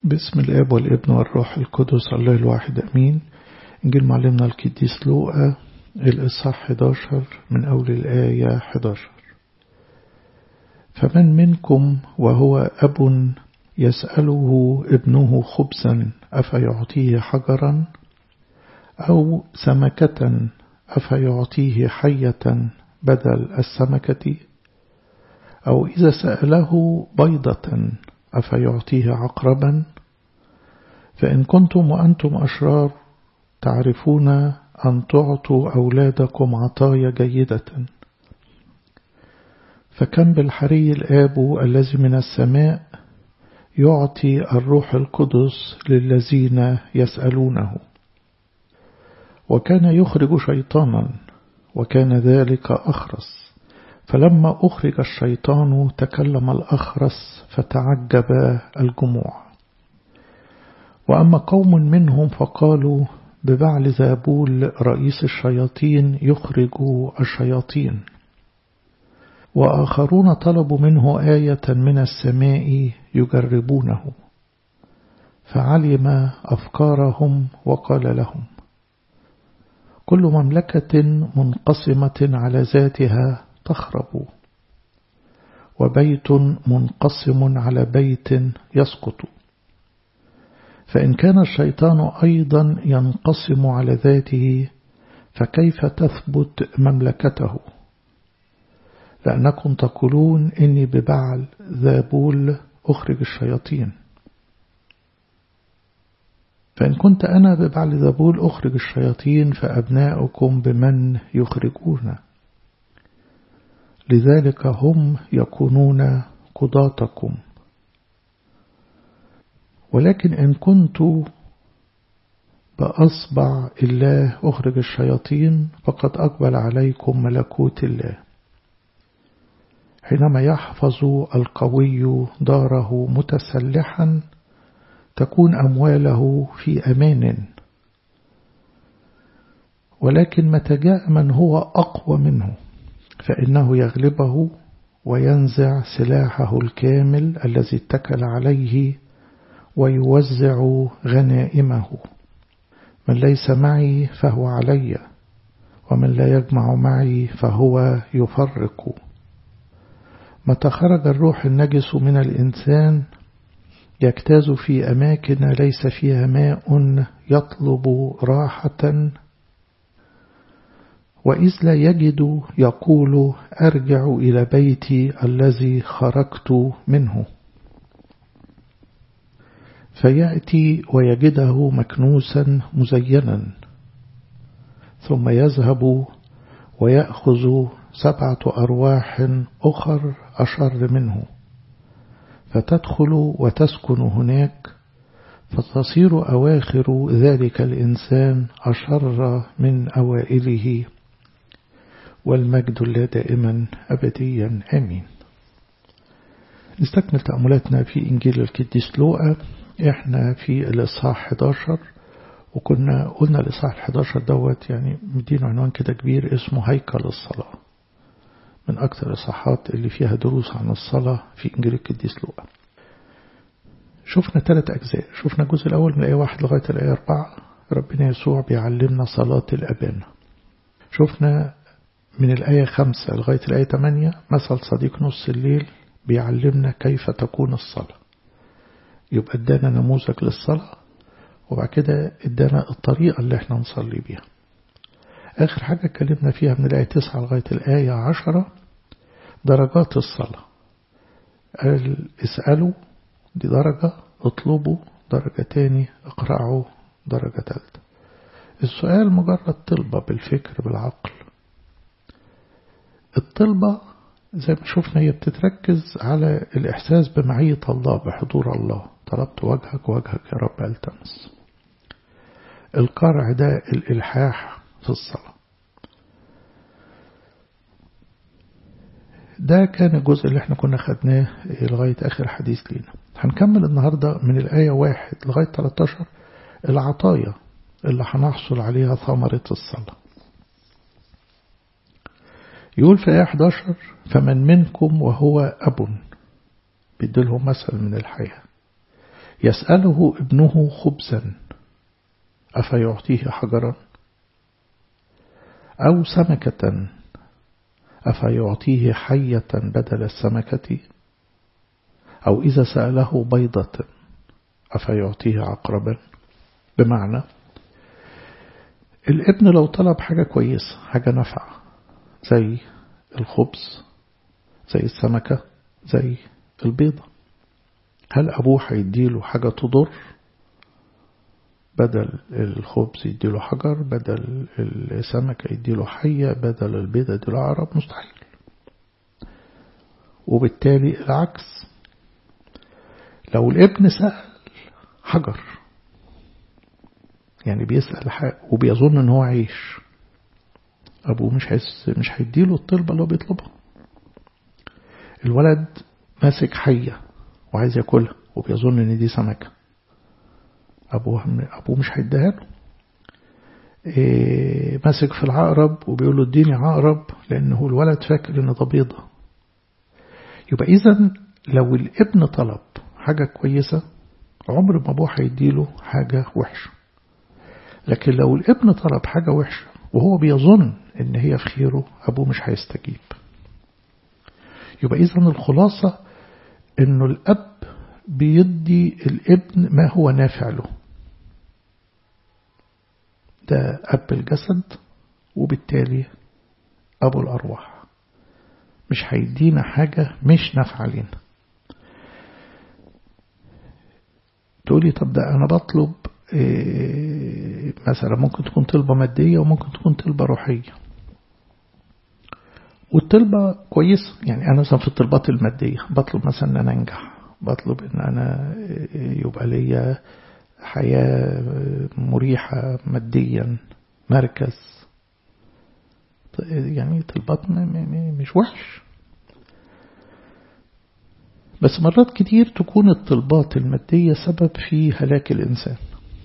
باسم الاب والابن والروح القدس الله الواحد امين انجيل معلمنا القديس لوقا الاصحاح 11 من اول الايه 11 فمن منكم وهو اب يساله ابنه خبزا افيعطيه حجرا او سمكه افيعطيه حيه بدل السمكه او اذا ساله بيضه أفيعطيه عقربا فإن كنتم وأنتم أشرار تعرفون أن تعطوا أولادكم عطايا جيدة فكم بالحري الآب الذي من السماء يعطي الروح القدس للذين يسألونه وكان يخرج شيطانا وكان ذلك أخرس فلما أخرج الشيطان تكلم الأخرس فتعجب الجموع وأما قوم منهم فقالوا ببعل زابول رئيس الشياطين يخرج الشياطين وآخرون طلبوا منه آية من السماء يجربونه فعلم أفكارهم وقال لهم كل مملكة منقسمة على ذاتها تخرب وبيت منقسم على بيت يسقط فإن كان الشيطان أيضا ينقسم على ذاته فكيف تثبت مملكته لأنكم تقولون إني ببعل ذابول أخرج الشياطين فإن كنت أنا ببعل ذابول أخرج الشياطين فأبناؤكم بمن يخرجون لذلك هم يكونون قضاتكم ولكن إن كنت بأصبع الله أخرج الشياطين فقد أقبل عليكم ملكوت الله حينما يحفظ القوي داره متسلحا تكون أمواله في أمان ولكن متى جاء من هو أقوى منه فإنه يغلبه وينزع سلاحه الكامل الذي اتكل عليه ويوزع غنائمه من ليس معي فهو علي ومن لا يجمع معي فهو يفرق متى خرج الروح النجس من الإنسان يجتاز في أماكن ليس فيها ماء يطلب راحة وإذ لا يجد يقول أرجع إلى بيتي الذي خرجت منه فيأتي ويجده مكنوسا مزينا ثم يذهب ويأخذ سبعة أرواح أخر أشر منه فتدخل وتسكن هناك فتصير أواخر ذلك الإنسان أشر من أوائله والمجد الله دائما أبديا آمين نستكمل تأملاتنا في إنجيل القديس لوقا إحنا في الإصحاح 11 وكنا قلنا الإصحاح 11 دوت يعني مدينه عنوان كده كبير اسمه هيكل الصلاة من أكثر الإصحاحات اللي فيها دروس عن الصلاة في إنجيل القديس لوقا شفنا ثلاث أجزاء شفنا الجزء الأول من الآية واحد لغاية الآية أربعة ربنا يسوع بيعلمنا صلاة الأبانة شفنا من الآية خمسة لغاية الآية تمانية مثل صديق نص الليل بيعلمنا كيف تكون الصلاة يبقى ادانا نموذج للصلاة وبعد كده ادانا الطريقة اللي احنا نصلي بيها آخر حاجة اتكلمنا فيها من الآية تسعة لغاية الآية عشرة درجات الصلاة قال اسألوا دي درجة اطلبوا درجة تاني اقرأوا درجة تالتة السؤال مجرد طلبة بالفكر بالعقل الطلبة زي ما شفنا هي بتتركز على الإحساس بمعية الله بحضور الله طلبت وجهك وجهك يا رب التمس القرع ده الإلحاح في الصلاة ده كان الجزء اللي احنا كنا خدناه لغاية آخر حديث لينا هنكمل النهاردة من الآية واحد لغاية 13 العطايا اللي هنحصل عليها ثمرة الصلاة يقول في آية 11 فمن منكم وهو أب بيديلهم مثل من الحياة يسأله ابنه خبزا أفيعطيه حجرا أو سمكة أفيعطيه حية بدل السمكة أو إذا سأله بيضة أفيعطيه عقربا بمعنى الابن لو طلب حاجة كويسة حاجة نافعة زي الخبز زي السمكة زي البيضة هل أبوه هيديله حاجة تضر بدل الخبز يديله حجر بدل السمكة يديله حية بدل البيضة يديله عرب مستحيل وبالتالي العكس لو الابن سأل حجر يعني بيسأل وبيظن ان هو عيش ابوه مش هيس مش هيديله الطلبة اللي هو بيطلبها الولد ماسك حية وعايز ياكلها وبيظن ان دي سمكة ابوه ابوه مش هيديها له إيه ماسك في العقرب وبيقول له اديني عقرب لانه الولد فاكر ان ده بيضة يبقى اذا لو الابن طلب حاجة كويسة عمر ما ابوه هيديله حاجة وحشة لكن لو الابن طلب حاجة وحشة وهو بيظن ان هي في خيره ابوه مش هيستجيب يبقى اذا الخلاصة انه الاب بيدي الابن ما هو نافع له ده اب الجسد وبالتالي ابو الارواح مش هيدينا حاجة مش نافعة لنا تقولي طب ده انا بطلب إيه مثلا ممكن تكون طلبة مادية وممكن تكون طلبة روحية والطلبة كويسة يعني أنا مثلا في الطلبات المادية بطلب مثلا أن أنا أنجح بطلب أن أنا يبقى ليا حياة مريحة ماديا مركز يعني طلبات مش وحش بس مرات كتير تكون الطلبات المادية سبب في هلاك الإنسان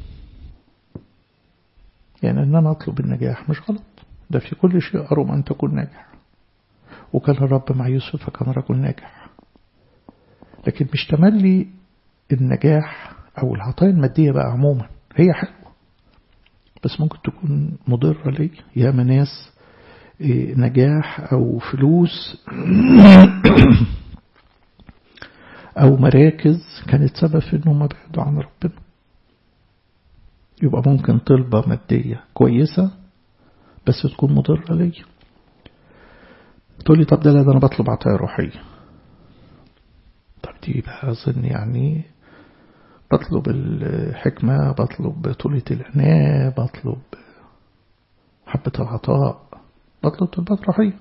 يعني أن أنا أطلب النجاح مش غلط ده في كل شيء أروم أن تكون ناجح وكان الرب مع يوسف فكان رجل ناجح لكن مش تملي النجاح أو العطايا المادية بقى عموما هي حلوة بس ممكن تكون مضرة لي يا ناس نجاح أو فلوس أو مراكز كانت سبب في أنهم بعدوا عن ربنا يبقى ممكن طلبة مادية كويسة بس تكون مضرة لي تقول لي طب ده لا ده أنا بطلب عطايا روحية طب دي بقى أظن يعني بطلب الحكمة بطلب طولة العناية بطلب حبة العطاء بطلب طلبات روحية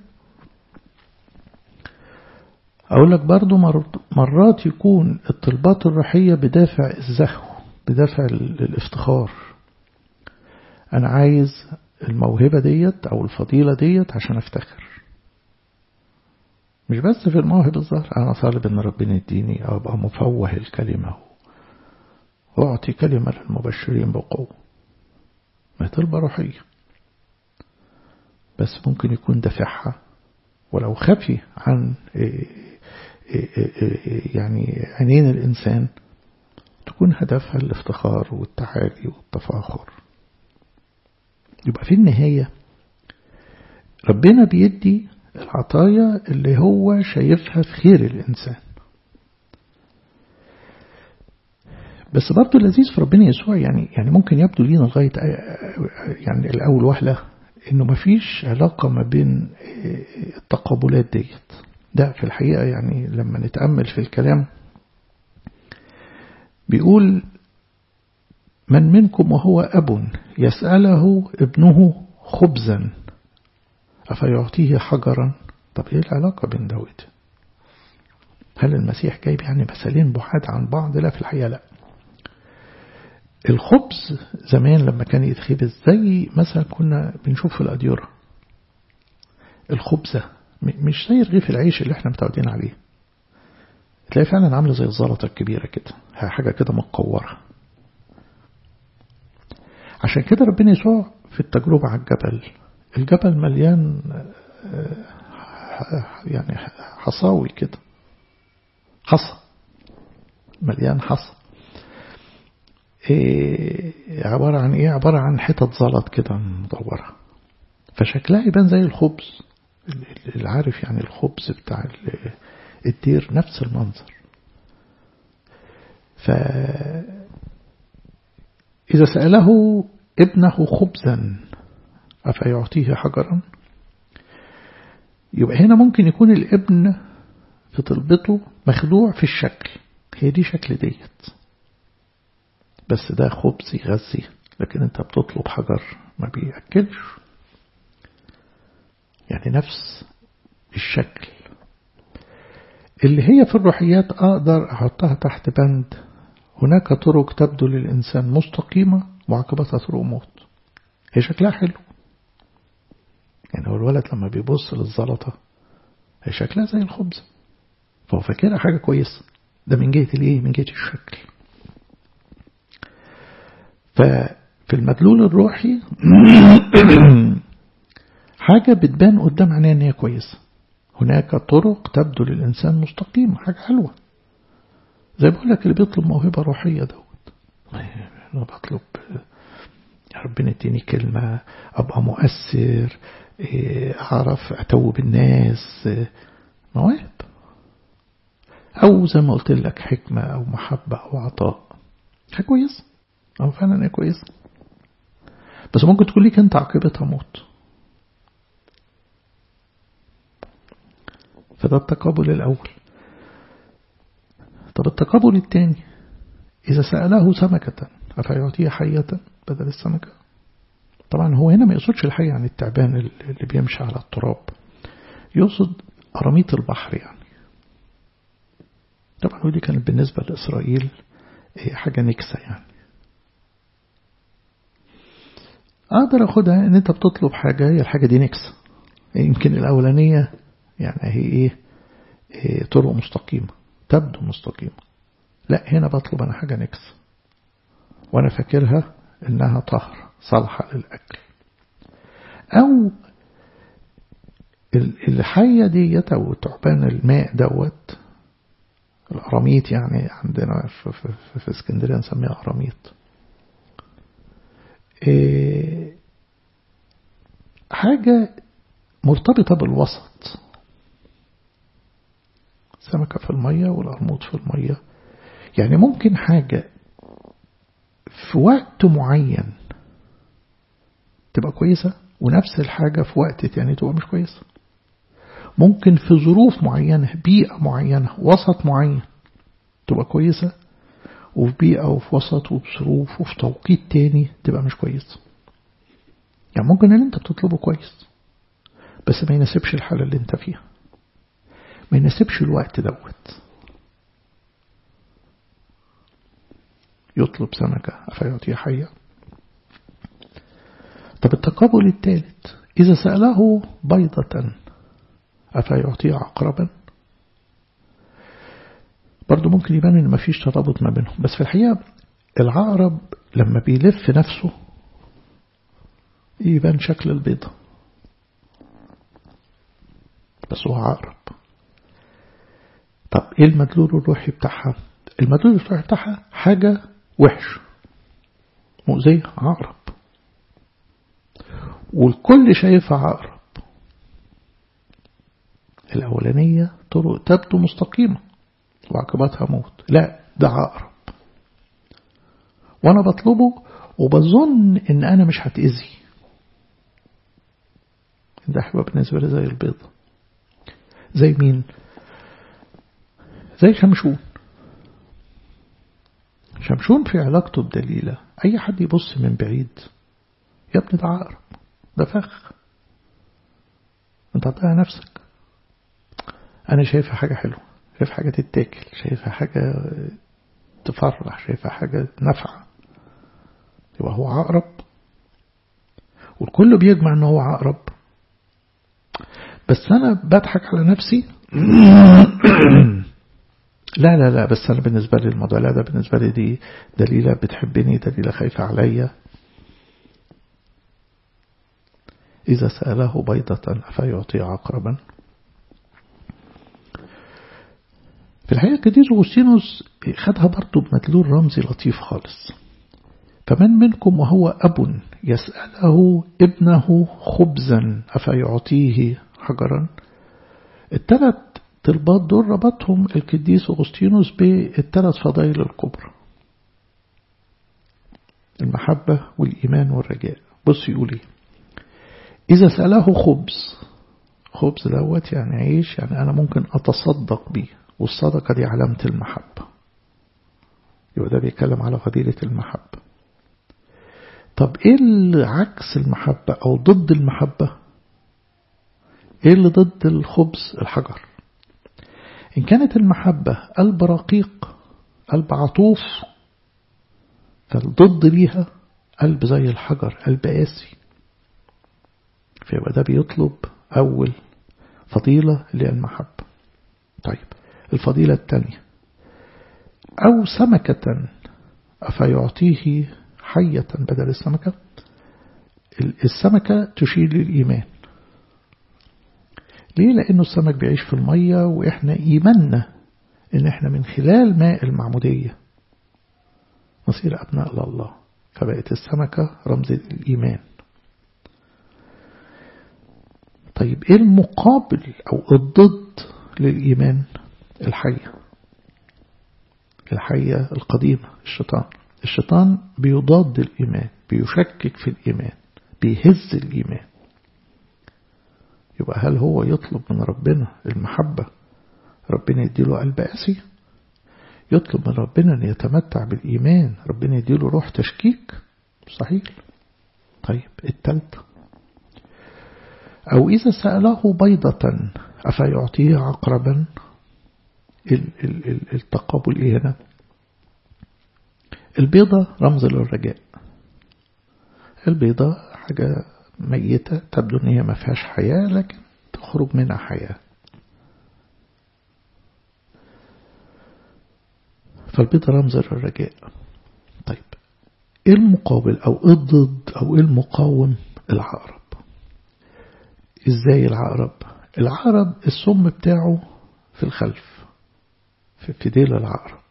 أقول لك برضو مرات يكون الطلبات الروحية بدافع الزهو بدافع الافتخار أنا عايز الموهبة ديت أو الفضيلة ديت عشان أفتخر مش بس في المواهب الظاهر أنا طالب إن ربنا يديني أو أبقى مفوه الكلمة وأعطي كلمة للمبشرين بقوة ما طلبة روحية بس ممكن يكون دافعها ولو خفي عن يعني عينين الإنسان تكون هدفها الافتخار والتعالي والتفاخر يبقى في النهاية ربنا بيدي العطايا اللي هو شايفها في خير الإنسان بس برضه اللذيذ في ربنا يسوع يعني يعني ممكن يبدو لينا لغاية يعني الأول وهلة إنه مفيش علاقة ما بين التقابلات ديت ده في الحقيقة يعني لما نتأمل في الكلام بيقول من منكم وهو أب يسأله ابنه خبزا أفيعطيه حجرا طب إيه العلاقة بين دوت هل المسيح جايب يعني مثالين بعاد عن بعض لا في الحقيقة لا الخبز زمان لما كان يتخبز زي مثلا كنا بنشوف في الأديرة الخبزة مش زي رغيف العيش اللي احنا متعودين عليه تلاقي فعلا عاملة زي الزلطة الكبيرة كده حاجة كده متقورة عشان كده ربنا يسوع في التجربة على الجبل الجبل مليان يعني حصاوي كده حصى مليان حصى إيه عبارة عن إيه عبارة عن حتت زلط كده مدورة فشكلها يبان زي الخبز اللي عارف يعني الخبز بتاع الدير نفس المنظر ف إذا سأله ابنه خبزا أفيعطيه حجرا يبقى هنا ممكن يكون الابن في طلبته مخدوع في الشكل هي دي شكل ديت بس ده خبز يغذي لكن انت بتطلب حجر ما بيأكلش يعني نفس الشكل اللي هي في الروحيات أقدر أحطها تحت بند هناك طرق تبدو للإنسان مستقيمة وعقبتها طرق موت هي شكلها حلو يعني هو الولد لما بيبص للزلطة هي شكلها زي الخبز فهو فاكرها حاجة كويسة ده من جهة الايه من جهة الشكل ففي المدلول الروحي حاجة بتبان قدام عينيه ان هي كويسة هناك طرق تبدو للإنسان مستقيمة حاجة حلوة زي بقول لك اللي بيطلب موهبة روحية دوت أنا بطلب يا ربنا اديني كلمة أبقى مؤثر أعرف أتوب الناس مواهب أو زي ما قلت لك حكمة أو محبة أو عطاء حاجة كويسة أو فعلا هي كويسة بس ممكن تقول لك أنت عاقبتها موت فده التقابل الأول طب التقابل الثاني إذا سأله سمكة أفيعطيه حية بدل السمكة طبعا هو هنا ما يقصدش الحية عن التعبان اللي بيمشي على التراب يقصد أراميط البحر يعني طبعا ودي كانت بالنسبة لإسرائيل حاجة نكسة يعني أقدر أخدها إن أنت بتطلب حاجة هي الحاجة دي نكسة يمكن الأولانية يعني هي إيه, إيه طرق مستقيمة تبدو مستقيمة لا هنا بطلب أنا حاجة نكسة وأنا فاكرها إنها طهر صالحة للأكل أو الحية ديت أو تعبان الماء دوت الأراميط يعني عندنا في, في, في, في اسكندرية نسميها أراميط إيه حاجة مرتبطة بالوسط سمكة في المية والأرموط في المية يعني ممكن حاجة في وقت معين تبقى كويسة ونفس الحاجة في وقت تاني تبقى مش كويسة ممكن في ظروف معينة بيئة معينة وسط معين تبقى كويسة وفي بيئة وفي وسط وفي ظروف وفي توقيت تاني تبقى مش كويسة يعني ممكن اللي انت بتطلبه كويس بس ما يناسبش الحالة اللي انت فيها ما يناسبش الوقت دوت يطلب سمكة أفيعطيه حية طب التقابل الثالث إذا سأله بيضة أفيعطيه عقربا برضو ممكن يبان إن مفيش ترابط ما بينهم بس في الحقيقة العقرب لما بيلف نفسه يبان شكل البيضة بس هو عقرب طب ايه المدلول الروحي بتاعها المدلول الروحي بتاعها حاجة وحش مؤذية عقرب والكل شايفها عقرب الأولانية طرق تبدو مستقيمة وعقبتها موت لا ده عقرب وأنا بطلبه وبظن إن أنا مش هتأذي ده حبة بالنسبة لي زي البيضة زي مين زي شمشون شمشون في علاقته بدليلة أي حد يبص من بعيد يا ابني ده عقرب ده فخ انت هتضيع نفسك انا شايفها حاجة حلوة شايف حاجة تتاكل شايفها حاجة تفرح شايفها حاجة نفعة يبقى هو عقرب والكل بيجمع ان هو عقرب بس انا بضحك على نفسي لا لا لا بس انا بالنسبة لي الموضوع لا ده بالنسبة لي دي دليلة بتحبني دليلة خايفة عليا إذا سأله بيضة أفيعطي عقربا في الحقيقة كدير أغسطينوس خدها برضه بمدلول رمزي لطيف خالص فمن منكم وهو أب يسأله ابنه خبزا أفيعطيه حجرا الثلاث طلبات دول ربطهم القديس أغسطينوس بالثلاث فضائل الكبرى المحبة والإيمان والرجاء بص يقول ايه إذا سأله خبز خبز دوت يعني عيش يعني أنا ممكن أتصدق بيه والصدقة دي علامة المحبة يبقى ده بيتكلم على فضيلة المحبة طب ايه اللي عكس المحبة او ضد المحبة ايه اللي ضد الخبز الحجر ان كانت المحبة قلب رقيق قلب عطوف فالضد ليها قلب زي الحجر قلب قاسي فيبقى ده بيطلب أول فضيلة للمحبة طيب الفضيلة الثانية أو سمكة أفيعطيه حية بدل السمكة السمكة تشير للإيمان ليه لأنه السمك بيعيش في المية وإحنا إيماننا إن إحنا من خلال ماء المعمودية نصير أبناء لله فبقت السمكة رمز الإيمان طيب إيه المقابل أو الضد للإيمان الحية الحية القديمة الشيطان الشيطان بيضاد الإيمان بيشكك في الإيمان بيهز الإيمان يبقى هل هو يطلب من ربنا المحبة ربنا يديله قلب قاسي يطلب من ربنا أن يتمتع بالإيمان ربنا يديله روح تشكيك صحيح طيب التالتة أو إذا سأله بيضة أفيعطيه عقربا التقابل إيه هنا البيضة رمز للرجاء البيضة حاجة ميتة تبدو أن هي ما فيهاش حياة لكن تخرج منها حياة فالبيضة رمز للرجاء طيب ايه المقابل او ايه الضد او ايه المقاوم العقرب ازاي العقرب العقرب السم بتاعه في الخلف في ديل العقرب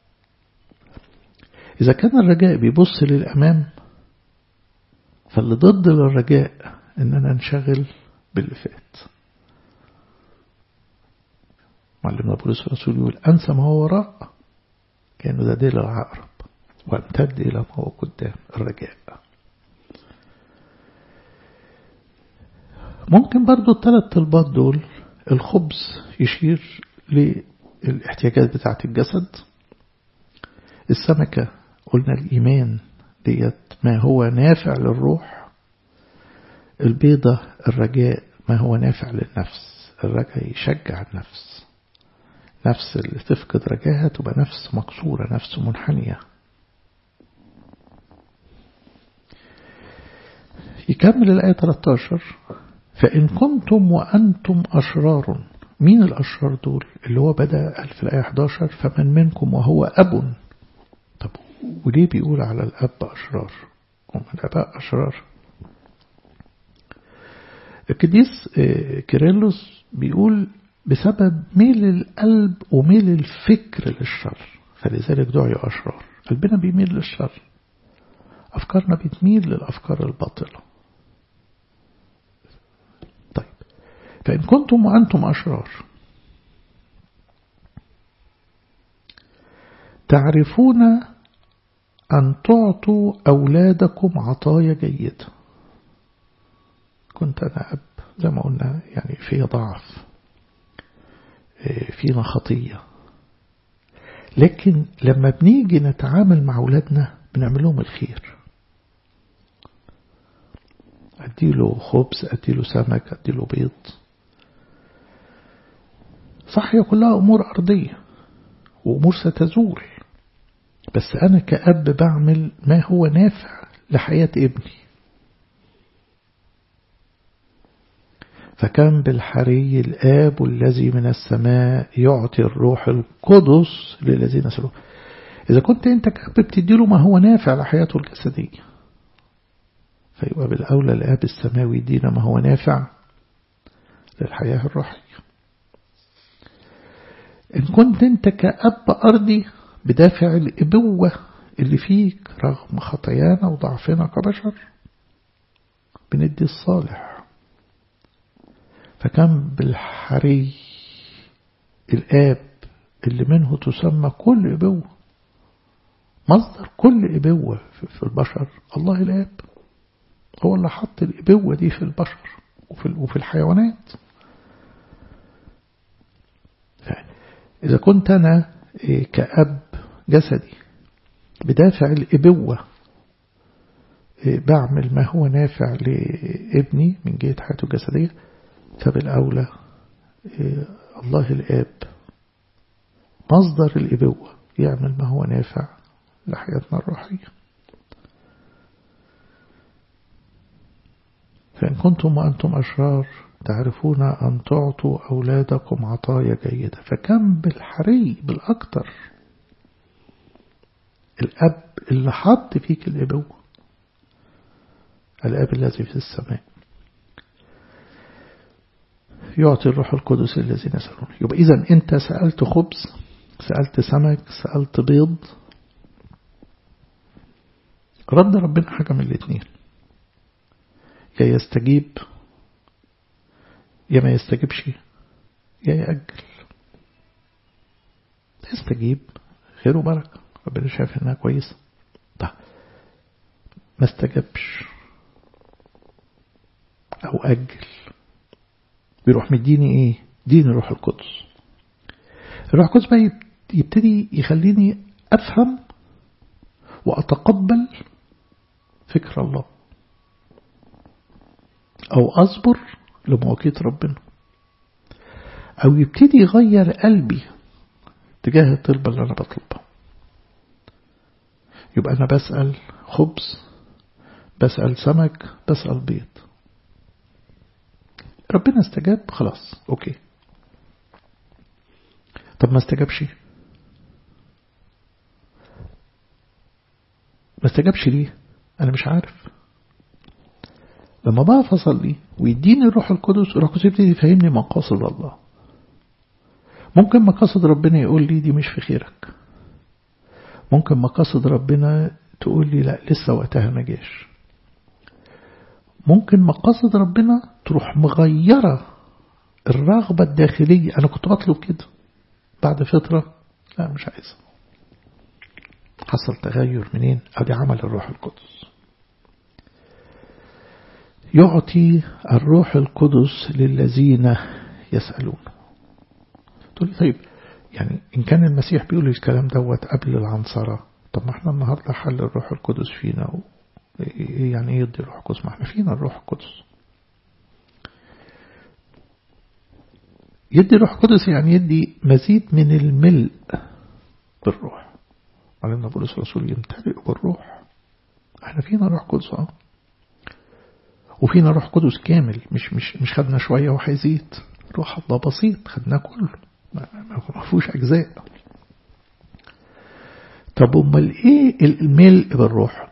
إذا كان الرجاء بيبص للأمام فاللي ضد للرجاء إننا نشغل باللي فات معلمنا بولس الرسول يقول أنسى ما هو وراء كأنه ده ديل العقرب وامتد إلى ما هو قدام الرجاء ممكن برضو الثلاث طلبات دول الخبز يشير للاحتياجات بتاعة الجسد السمكة قلنا الإيمان ديت ما هو نافع للروح البيضة الرجاء ما هو نافع للنفس الرجاء يشجع النفس نفس اللي تفقد رجاها تبقى نفس مكسورة نفس منحنية يكمل الآية 13 فإن كنتم وأنتم أشرار مين الأشرار دول اللي هو بدأ في الآية 11 فمن منكم وهو أب طب وليه بيقول على الأب أشرار هم الأباء أشرار القديس كيرلس بيقول بسبب ميل القلب وميل الفكر للشر فلذلك دعي أشرار قلبنا بيميل للشر أفكارنا بتميل للأفكار الباطلة طيب فإن كنتم وأنتم أشرار تعرفون أن تعطوا أولادكم عطايا جيدة كنت أنا أب زي ما قلنا يعني في ضعف فينا خطية لكن لما بنيجي نتعامل مع أولادنا بنعمل لهم الخير أديله خبز أديله سمك أديله بيض صح هي كلها أمور أرضية وأمور ستزول بس أنا كأب بعمل ما هو نافع لحياة ابني فكان بالحري الآب الذي من السماء يعطي الروح القدس للذين سلوه إذا كنت أنت كأب بتديله ما هو نافع لحياته الجسدية فيبقى بالأولى الآب السماوي يدينا ما هو نافع للحياة الروحية إن كنت أنت كأب أرضي بدافع الإبوة اللي فيك رغم خطايانا وضعفنا كبشر بندي الصالح فكان بالحري الآب اللي منه تسمى كل إبوة مصدر كل إبوة في البشر الله الآب هو اللي حط الإبوة دي في البشر وفي, وفي الحيوانات إذا كنت أنا كأب جسدي بدافع الإبوة بعمل ما هو نافع لابني من جهة حياته الجسدية فبالأولى الله الآب مصدر الإبوة يعمل ما هو نافع لحياتنا الروحية فإن كنتم وأنتم أشرار تعرفون أن تعطوا أولادكم عطايا جيدة فكم بالحري بالأكتر الأب اللي حط فيك الإبوة الأب الذي في السماء يعطي الروح القدس الذين يسألون يبقى إذا أنت سألت خبز سألت سمك سألت بيض رد ربنا حاجة من الاثنين يا يستجيب يا ما يستجيبش يا يأجل يستجيب خير وبركة ربنا شايف انها كويسة طيب ما استجابش او أجل بيروح مديني ايه دين الروح القدس الروح القدس بقى يبتدي يخليني أفهم وأتقبل فكر الله أو أصبر لمواقيت ربنا أو يبتدي يغير قلبي تجاه الطلبة اللي أنا بطلبها يبقى أنا بسأل خبز بسأل سمك بسأل بيض ربنا استجاب خلاص أوكي طب ما استجابش ما استجابش ليه أنا مش عارف لما بقى أصلي ويديني الروح القدس الروح القدس يبتدي يفهمني مقاصد الله ممكن مقاصد ربنا يقول لي دي مش في خيرك ممكن مقاصد ربنا تقول لي لا لسه وقتها ما جاش ممكن مقاصد ربنا تروح مغيرة الرغبة الداخلية أنا كنت بطلب كده بعد فترة لا مش عايزة حصل تغير منين أدي عمل الروح القدس يعطي الروح القدس للذين يسألون تقول لي طيب يعني إن كان المسيح بيقول الكلام دوت قبل العنصرة طب ما احنا النهاردة حل الروح القدس فينا و... يعني ايه يدي الروح القدس ما احنا فينا الروح القدس يدي الروح القدس يعني يدي مزيد من الملء بالروح علمنا بولس الرسول يمتلئ بالروح احنا فينا روح قدس اه وفينا روح قدس كامل مش مش مش خدنا شوية وهيزيد روح الله بسيط خدناه كله ما فيهوش أجزاء طب أمال إيه الملء بالروح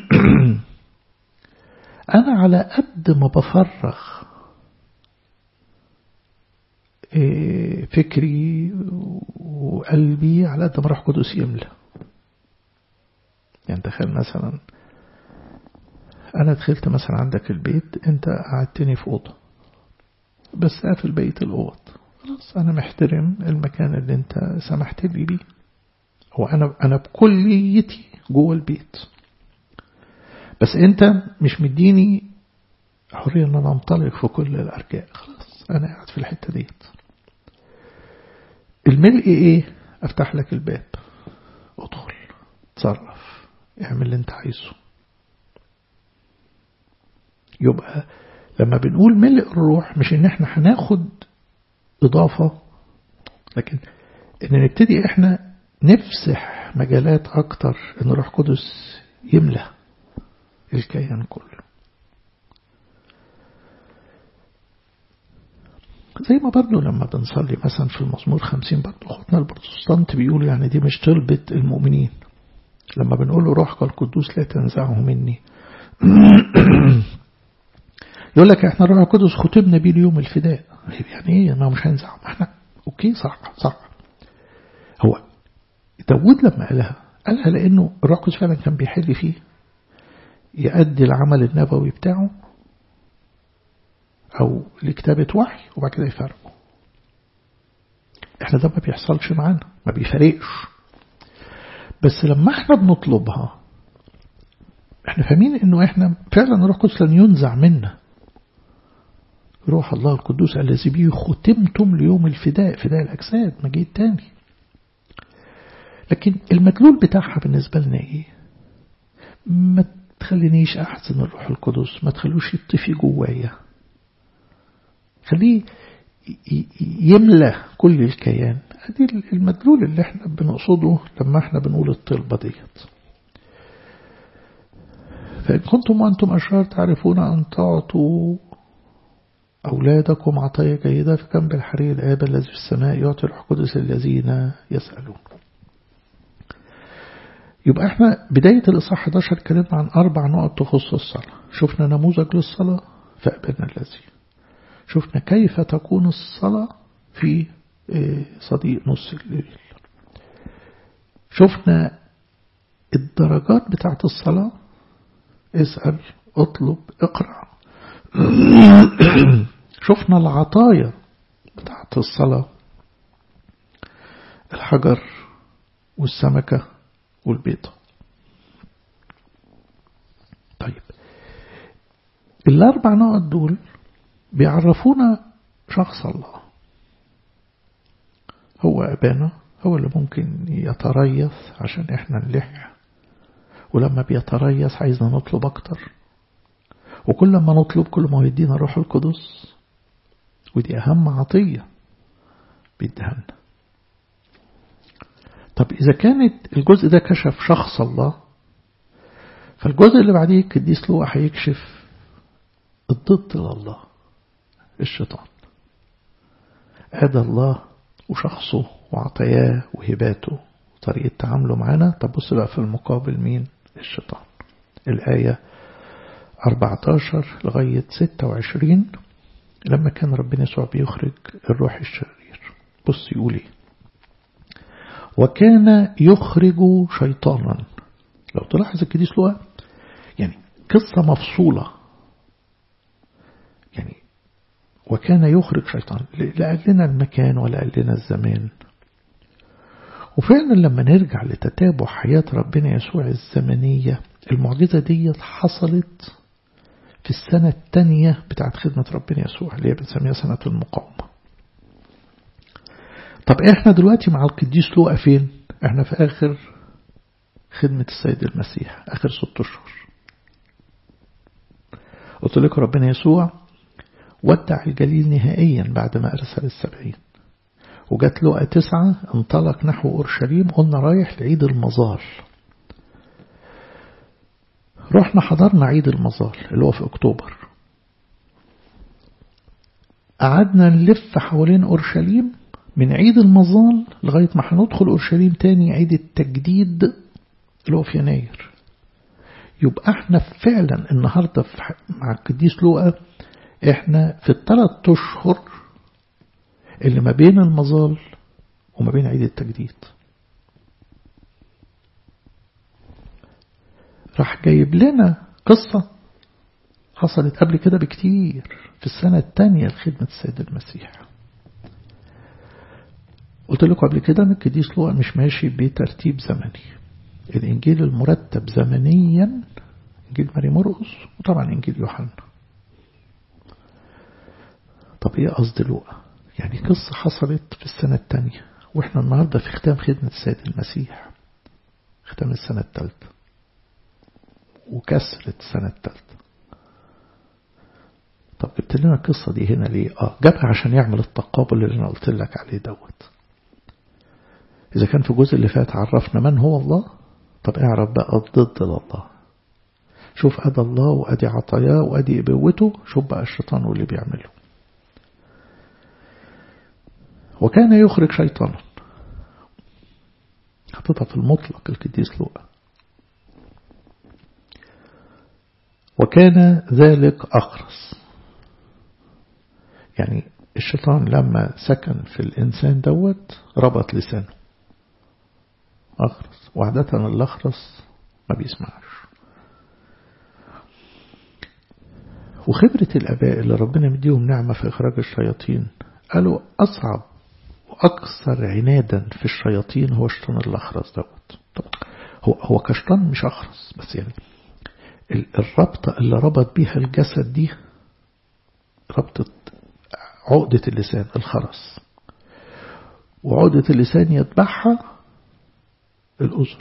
أنا على قد ما بفرغ فكري وقلبي على قد ما روح قدس يملى يعني تخيل مثلا أنا دخلت مثلا عندك البيت أنت قعدتني في أوضة بس قافل بقية الأوض خلاص أنا محترم المكان اللي أنت سمحت لي بيه هو أنا أنا بكليتي جوه البيت بس أنت مش مديني حرية إن أنا أنطلق في كل الأرجاء خلاص أنا قاعد في الحتة ديت الملء إيه أفتح لك الباب ادخل تصرف اعمل اللي أنت عايزه يبقى لما بنقول ملء الروح مش ان احنا هناخد اضافة لكن ان نبتدي احنا نفسح مجالات اكتر ان الروح القدس يملى الكيان كله زي ما برضو لما بنصلي مثلا في المزمور خمسين برضو اخوتنا البروتستانت بيقولوا يعني دي مش طلبة المؤمنين لما بنقول له روحك القدوس لا تنزعه مني يقول لك احنا الروح القدس ختمنا بيه اليوم الفداء يعني ايه ما مش هنزعه ما احنا اوكي صح صح هو داود لما قالها قالها لأنه الروح القدس فعلا كان بيحل فيه يؤدي العمل النبوي بتاعه أو لكتابة وحي وبعد كده يفرقه احنا ده ما بيحصلش معانا ما بيفرقش بس لما احنا بنطلبها احنا فاهمين انه احنا فعلا الروح القدس لن ينزع منا روح الله القدوس الذي به ختمتم ليوم الفداء فداء الأجساد مجيء تاني لكن المدلول بتاعها بالنسبة لنا ايه ما تخلينيش أحزن الروح القدس ما تخلوش يطفي جوايا خليه يملى كل الكيان ادي المدلول اللي احنا بنقصده لما احنا بنقول الطلبة ديت فإن كنتم وأنتم أشرار تعرفون أن تعطوا أولادكم عطايا جيدة فكم بالحري الآب الذي في السماء يعطي الروح القدس الذين يسألون يبقى احنا بداية الإصحاح 11 اتكلمنا عن أربع نقط تخص الصلاة شفنا نموذج للصلاة فأبنا الذي شفنا كيف تكون الصلاة في صديق نص الليل شفنا الدرجات بتاعت الصلاة اسأل اطلب اقرأ شفنا العطايا بتاعت الصلاة الحجر والسمكة والبيضة طيب الأربع نقط دول بيعرفونا شخص الله هو أبانا هو اللي ممكن يتريث عشان احنا نلح ولما بيتريث عايزنا نطلب أكتر وكل ما نطلب كل ما يدينا روح القدس ودي أهم عطية بيدهنا طب إذا كانت الجزء ده كشف شخص الله فالجزء اللي بعديه القديس لوقا هيكشف الضد لله الشيطان هذا الله وشخصه وعطاياه وهباته وطريقة تعامله معنا طب بص بقى في المقابل مين الشيطان الآية 14 لغاية 26 لما كان ربنا يسوع بيخرج الروح الشرير بص يقول ايه وكان يخرج شيطانا لو تلاحظ الكديس لوقا يعني قصة مفصولة يعني وكان يخرج شيطان لا قال لنا المكان ولا قال لنا الزمان وفعلا لما نرجع لتتابع حياة ربنا يسوع الزمنية المعجزة دي حصلت في السنة الثانية بتاعت خدمة ربنا يسوع اللي هي بنسميها سنة المقاومة طب احنا دلوقتي مع القديس لوقا فين احنا في اخر خدمة السيد المسيح اخر ست اشهر قلت لكم ربنا يسوع ودع الجليل نهائيا بعد ما أرسل السبعين وجات له تسعة انطلق نحو أورشليم قلنا رايح لعيد المظال رحنا حضرنا عيد المظال اللي هو في أكتوبر قعدنا نلف حوالين أورشليم من عيد المظال لغاية ما هندخل أورشليم تاني عيد التجديد اللي هو في يناير يبقى احنا فعلا النهاردة مع القديس لوقا احنا في الثلاث اشهر اللي ما بين المظال وما بين عيد التجديد راح جايب لنا قصة حصلت قبل كده بكتير في السنة الثانية لخدمة السيد المسيح قلت لكم قبل كده ان القديس لوقا مش ماشي بترتيب زمني الانجيل المرتب زمنيا انجيل ماري مرقس وطبعا انجيل يوحنا طب ايه قصد لوقا يعني قصة حصلت في السنة الثانية واحنا النهاردة في ختام خدمة السيد المسيح ختام السنة الثالثة وكسرت السنة الثالثة طب جبت لنا القصة دي هنا ليه اه جابها عشان يعمل التقابل اللي انا قلت لك عليه دوت إذا كان في الجزء اللي فات عرفنا من هو الله طب اعرف بقى الضد لله شوف أدى الله وأدي عطاياه وأدي إبوته شوف بقى الشيطان واللي بيعمله وكان يخرج شيطانا حطتها في المطلق القديس لوقا وكان ذلك أخرس يعني الشيطان لما سكن في الإنسان دوت ربط لسانه أخرس وعادة الأخرس ما بيسمعش وخبرة الآباء اللي ربنا مديهم نعمة في إخراج الشياطين قالوا أصعب وأكثر عنادا في الشياطين هو الشيطان الأخرس دوت هو هو كشطان مش أخرس بس يعني الربطة اللي ربط بيها الجسد دي ربطة عقدة اللسان الخرس وعقدة اللسان يتبعها الأذن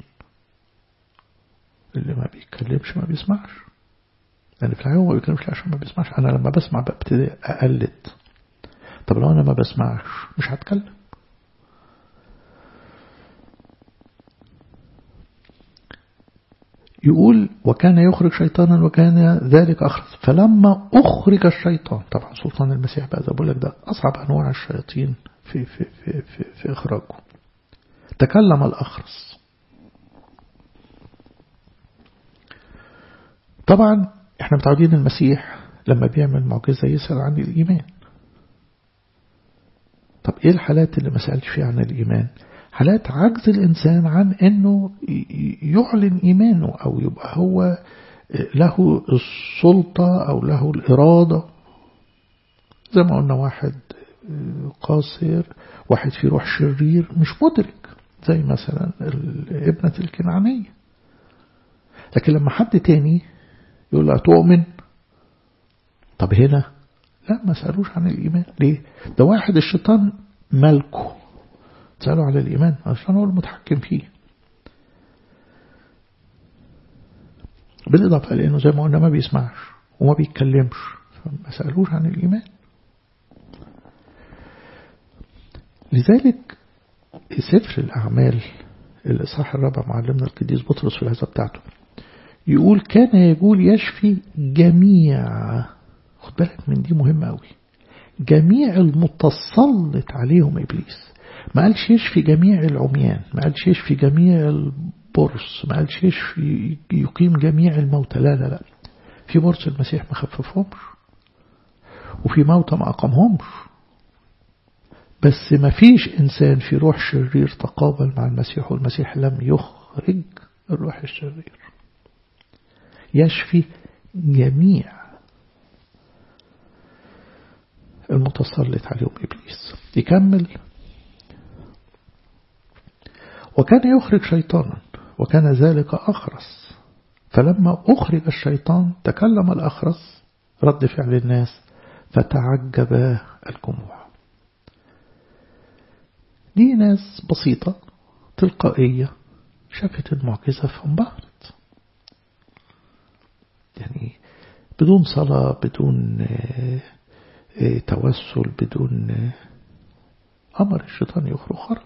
اللي ما بيتكلمش ما بيسمعش يعني في الحقيقة هو ما بيتكلمش عشان ما بيسمعش أنا لما بسمع ببتدي أقلد طب لو أنا ما بسمعش مش هتكلم يقول وكان يخرج شيطانا وكان ذلك أخرس فلما أخرج الشيطان طبعا سلطان المسيح بقى بقول لك ده أصعب أنواع الشياطين في, في, في, في, في إخراجه تكلم الأخرس طبعا احنا متعودين المسيح لما بيعمل معجزة يسأل عن الإيمان طب ايه الحالات اللي ما سألش فيها عن الإيمان حالات عجز الإنسان عن أنه يعلن إيمانه أو يبقى هو له السلطة أو له الإرادة زي ما قلنا واحد قاصر واحد في روح شرير مش مدرك زي مثلا ابنة الكنعانية لكن لما حد تاني يقول له تؤمن طب هنا لا ما سألوش عن الإيمان ليه ده واحد الشيطان ملكه سألوا على الإيمان عشان هو المتحكم فيه بالإضافة لأنه زي ما قلنا ما بيسمعش وما بيتكلمش فما سألوش عن الإيمان لذلك سفر الأعمال الإصحاح الرابع معلمنا القديس بطرس في الهزة بتاعته يقول كان يقول يشفي جميع خد بالك من دي مهمة قوي جميع المتسلط عليهم إبليس ما قالش يشفي جميع العميان ما قالش يشفي جميع البرص ما قالش يشفي يقيم جميع الموتى لا لا لا في برص المسيح ما خففهمش وفي موتى ما أقامهمش بس ما فيش إنسان في روح شرير تقابل مع المسيح والمسيح لم يخرج الروح الشرير يشفي جميع المتسلط عليهم إبليس يكمل وكان يخرج شيطانا وكان ذلك أخرس فلما أخرج الشيطان تكلم الأخرس رد فعل الناس فتعجب الجموع دي ناس بسيطة تلقائية شافت المعجزة فانبهرت يعني بدون صلاة بدون توسل بدون أمر الشيطان يخرج خرج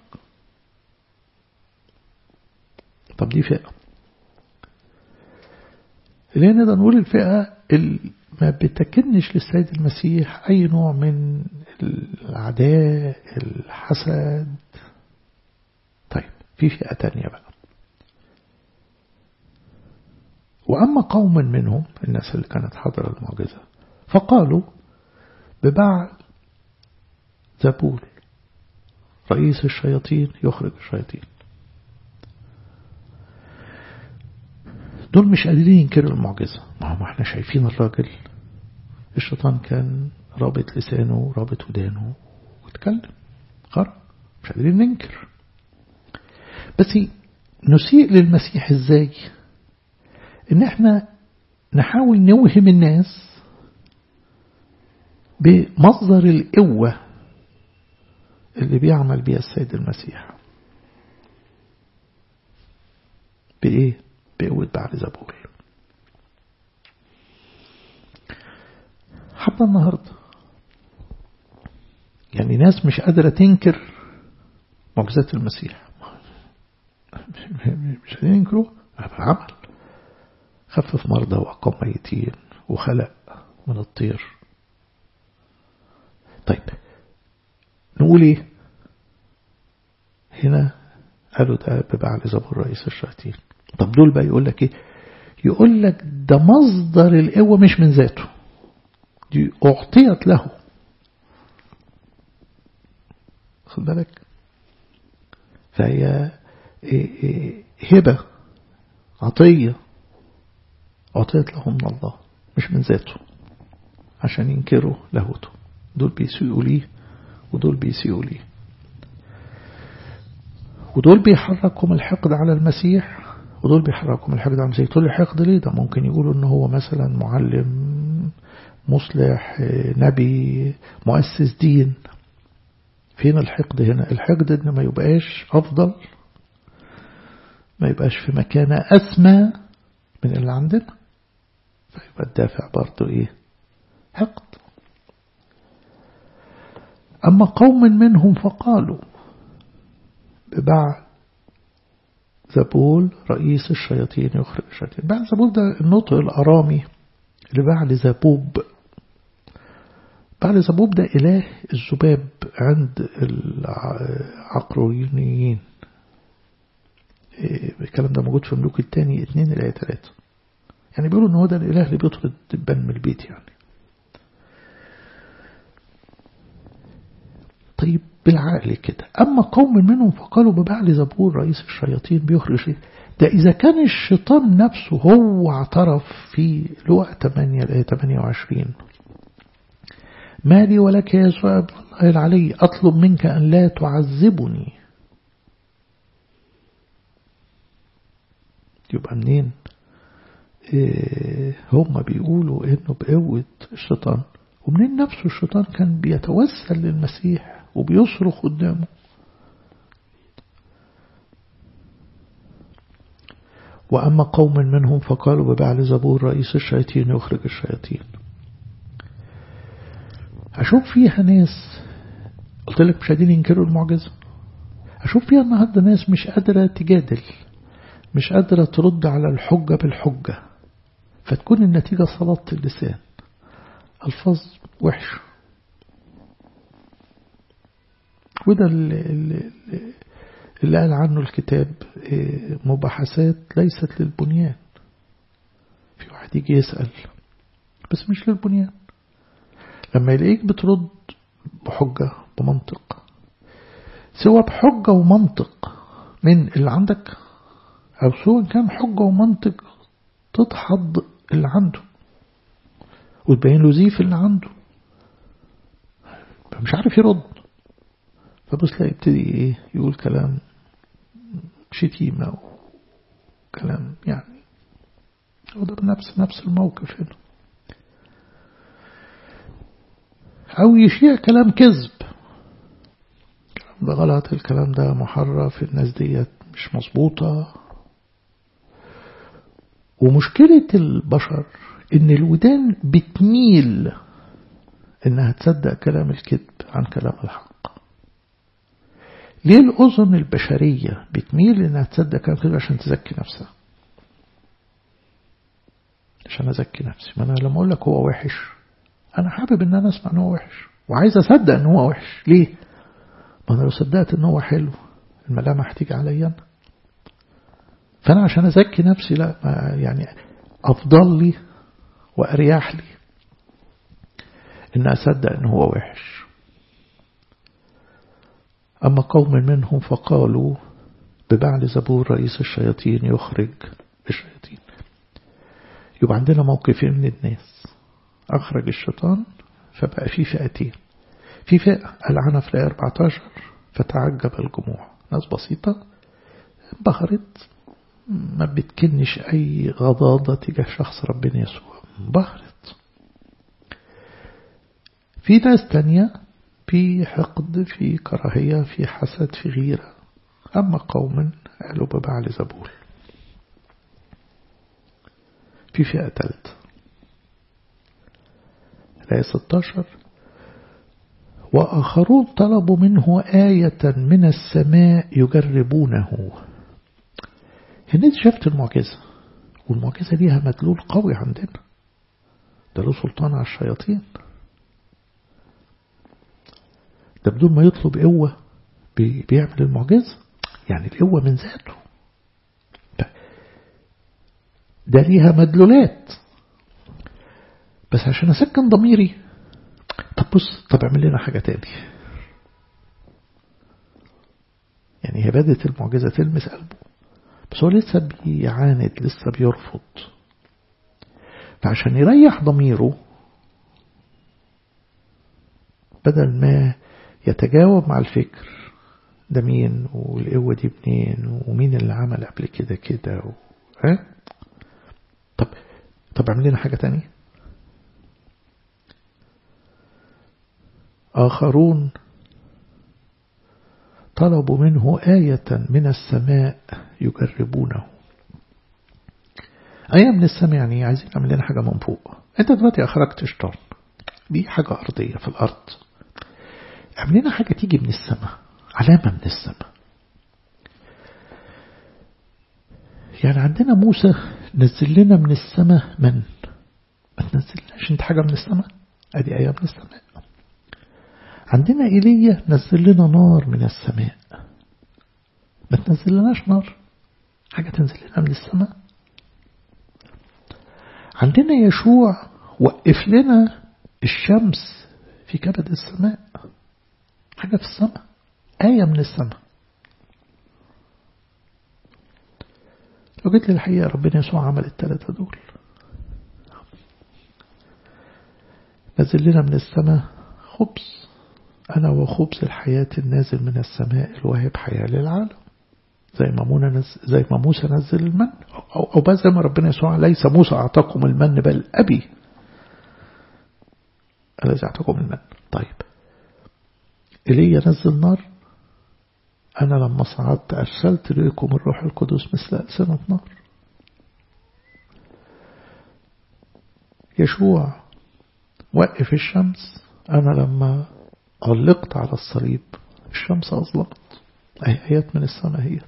طب دي فئة اللي نقدر نقول الفئة اللي ما بتكنش للسيد المسيح أي نوع من العداء الحسد طيب في فئة تانية بقى وأما قوم منهم الناس اللي كانت حاضرة المعجزة فقالوا ببعل زبول رئيس الشياطين يخرج الشياطين دول مش قادرين ينكروا المعجزة ما هم احنا شايفين الراجل الشيطان كان رابط لسانه رابط ودانه واتكلم خرج مش قادرين ننكر بس نسيء للمسيح ازاي ان احنا نحاول نوهم الناس بمصدر القوة اللي بيعمل بيها السيد المسيح بإيه؟ بقوة بعل زبول حتى النهاردة يعني ناس مش قادرة تنكر معجزات المسيح مش قادرين ينكروها عمل خفف مرضى وأقام ميتين وخلق من الطير طيب نقول ايه هنا قالوا ده ببعل زبور رئيس الشياطين طب دول بقى يقول لك ايه يقول لك ده مصدر القوة مش من ذاته دي أعطيت له خد بالك فهي هبة عطية أعطيت له من الله مش من ذاته عشان ينكروا لاهوته دول بيسيئوا ليه ودول بيسيئوا ليه ودول بيحركهم الحقد على المسيح ودول بيحركهم الحقد على المسيح تقول لي حقد ليه ده ممكن يقولوا ان هو مثلا معلم مصلح نبي مؤسس دين فين الحقد هنا الحقد ان ما يبقاش افضل ما يبقاش في مكانة اسمى من اللي عندنا فيبقى الدافع برضو ايه حقد أما قوم منهم فقالوا ببعل زبول رئيس الشياطين يخرج الشياطين بعل زبول ده النطق الأرامي لبعل زبوب بعل زبوب ده إله الذباب عند العقرونيين الكلام ده موجود في ملوك الثاني اتنين الآية ثلاثة يعني بيقولوا ان هو ده الإله اللي بيطرد الدبان من البيت يعني طيب بالعقل كده أما قوم منهم فقالوا ببعل زبور رئيس الشياطين بيخرج شيء ده إذا كان الشيطان نفسه هو اعترف في لوقا 8 الآية 28 ما لي ولك يا يسوع ابن الله العلي أطلب منك أن لا تعذبني يبقى منين إيه هم بيقولوا إنه بقوة الشيطان ومنين نفسه الشيطان كان بيتوسل للمسيح وبيصرخ قدامه وأما قوم منهم فقالوا ببعل زبور رئيس الشياطين يخرج الشياطين أشوف فيها ناس قلت لك مش قادرين ينكروا المعجزة أشوف فيها النهاردة ناس مش قادرة تجادل مش قادرة ترد على الحجة بالحجة فتكون النتيجة صلاة اللسان ألفاظ وحش وده اللي, اللي قال عنه الكتاب مباحثات ليست للبنيان في واحد يجي يسأل بس مش للبنيان لما يلاقيك بترد بحجة بمنطق سواء بحجة ومنطق من اللي عندك أو سواء كان حجة ومنطق تدحض اللي عنده وتبين له زيف اللي عنده مش عارف يرد فبص لا يبتدي ايه يقول كلام شتيمة وكلام يعني هو ده بنفس نفس الموقف هنا أو يشيع كلام كذب الكلام ده غلط الكلام ده محرف الناس ديت مش مظبوطة ومشكلة البشر إن الودان بتميل إنها تصدق كلام الكذب عن كلام الحق ليه الأذن البشرية بتميل إنها تصدق كلام الكذب عشان تزكي نفسها عشان أزكي نفسي ما أنا لما أقول لك هو وحش أنا حابب إن أنا أسمع إن هو وحش وعايز أصدق إن هو وحش ليه؟ ما أنا لو صدقت إن هو حلو الملامح هتيجي عليا أنا فأنا عشان أزكي نفسي لا يعني أفضل لي وأريح لي إن أصدق إن هو وحش أما قوم منهم فقالوا ببعل زبور رئيس الشياطين يخرج الشياطين يبقى عندنا موقفين من الناس أخرج الشيطان فبقى في فئتين في فئة العنى في الآية 14 فتعجب الجموع ناس بسيطة انبهرت ما بتكنش أي غضاضة تجاه شخص ربنا يسوع انبهرت في ناس تانية في حقد في كراهية في حسد في غيرة أما قوم قالوا ببعل زبول في فئة ثالثة الآية 16 وآخرون طلبوا منه آية من السماء يجربونه هنا شفت المعجزة والمعجزة ليها مدلول قوي عندنا ده له سلطان على الشياطين ده بدون ما يطلب قوة بيعمل المعجزة يعني القوة من ذاته ده ليها مدلولات بس عشان أسكن ضميري طب بص طب اعمل لنا حاجة تاني يعني هي بدت المعجزة تلمس قلبه بس هو لسه بيعاند لسه بيرفض فعشان يريح ضميره بدل ما يتجاوب مع الفكر ده مين والقوة دي منين ومين اللي عمل قبل كده كده و... ها طب طب اعمل لنا حاجة تانية آخرون طلبوا منه آية من السماء يجربونه آية من السماء يعني عايزين نعمل لنا حاجة من فوق أنت دلوقتي أخرجت شيطان دي حاجة أرضية في الأرض اعمل لنا حاجة تيجي من السماء علامة من السماء يعني عندنا موسى نزل لنا من السماء من ما تنزلناش انت حاجة من السماء ادي آية من السماء عندنا إيليا نزل لنا نار من السماء ما تنزل لناش نار حاجة تنزل لنا من السماء عندنا يشوع وقف لنا الشمس في كبد السماء حاجة في السماء آية من السماء لو جيت لي الحقيقة ربنا يسوع عمل الثلاثة دول نزل لنا من السماء خبز أنا وخبز الحياة النازل من السماء الواهب حياة للعالم زي ما موسى نزل زي ما موسى نزل المن أو أو بقى زي ما ربنا يسوع ليس موسى أعطاكم المن بل أبي الذي أعطاكم المن طيب إيليا نزل نار أنا لما صعدت أرسلت إليكم الروح القدس مثل ألسنة نار يشوع وقف الشمس أنا لما علقت على الصليب الشمس أظلمت أي آيات من السماء هيت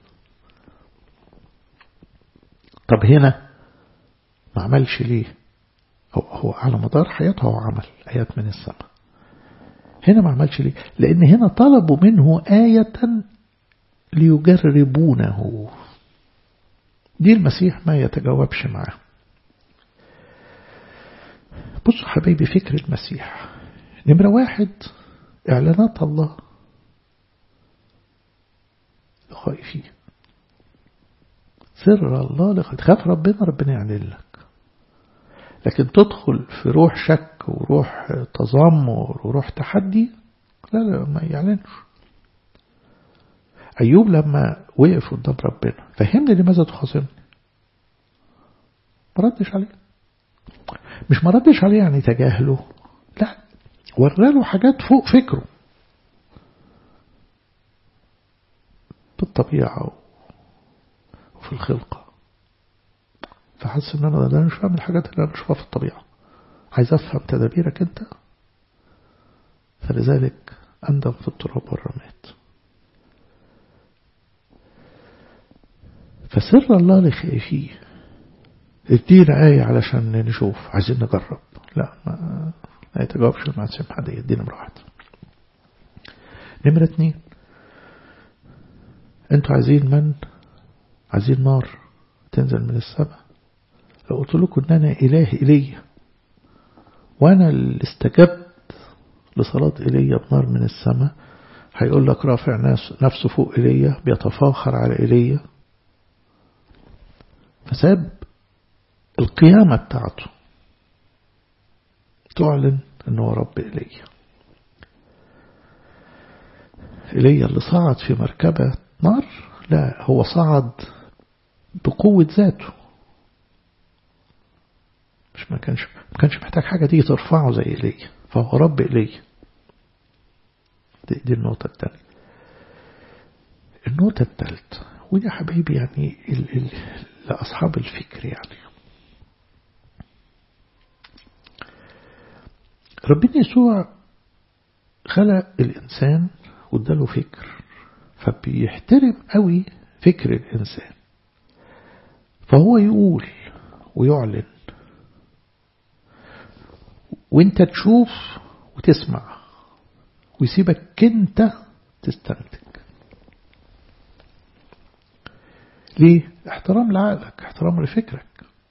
طب هنا ما عملش ليه هو, هو على مدار حياته هو عمل آيات من السماء هنا ما عملش ليه لأن هنا طلبوا منه آية ليجربونه دي المسيح ما يتجاوبش معاه بصوا حبايبي فكر المسيح نمرة واحد إعلانات الله لخائفين سر الله لخائف تخاف ربنا ربنا يعلن لك لكن تدخل في روح شك وروح تذمر وروح تحدي لا لا ما يعلنش أيوب لما وقف قدام ربنا فهمني لماذا تخاصمني ما ردش عليه مش ما ردش عليه يعني تجاهله لا وراله حاجات فوق فكره في الطبيعة وفي الخلقة فحس ان انا ده مش فاهم الحاجات اللي انا بشوفها في الطبيعة عايز افهم تدابيرك انت فلذلك اندم في التراب والرماد فسر الله لخائفيه ادينا آية علشان نشوف عايزين نجرب لا ما, ما يتجاوبش مع سمحة دي ادينا نمرة واحد نمرة اتنين انتوا عايزين من عايزين نار تنزل من السماء لو قلت لكم ان انا اله ايليا وانا اللي استجبت لصلاة ايليا بنار من السماء هيقول لك رافع نفسه فوق ايليا بيتفاخر على ايليا فساب القيامة بتاعته تعلن انه رب ايليا ايليا اللي صعد في مركبة نار لا هو صعد بقوة ذاته مش ما كانش ما كانش محتاج حاجة تيجي ترفعه زي إلي فهو رب إلي دي, دي النقطة الثانية النقطة الثالثة ودي حبايبي يعني ال ال لأصحاب الفكر يعني ربنا يسوع خلق الإنسان واداله فكر فبيحترم قوي فكر الإنسان فهو يقول ويعلن وانت تشوف وتسمع ويسيبك انت تستنتج ليه احترام لعقلك احترام لفكرك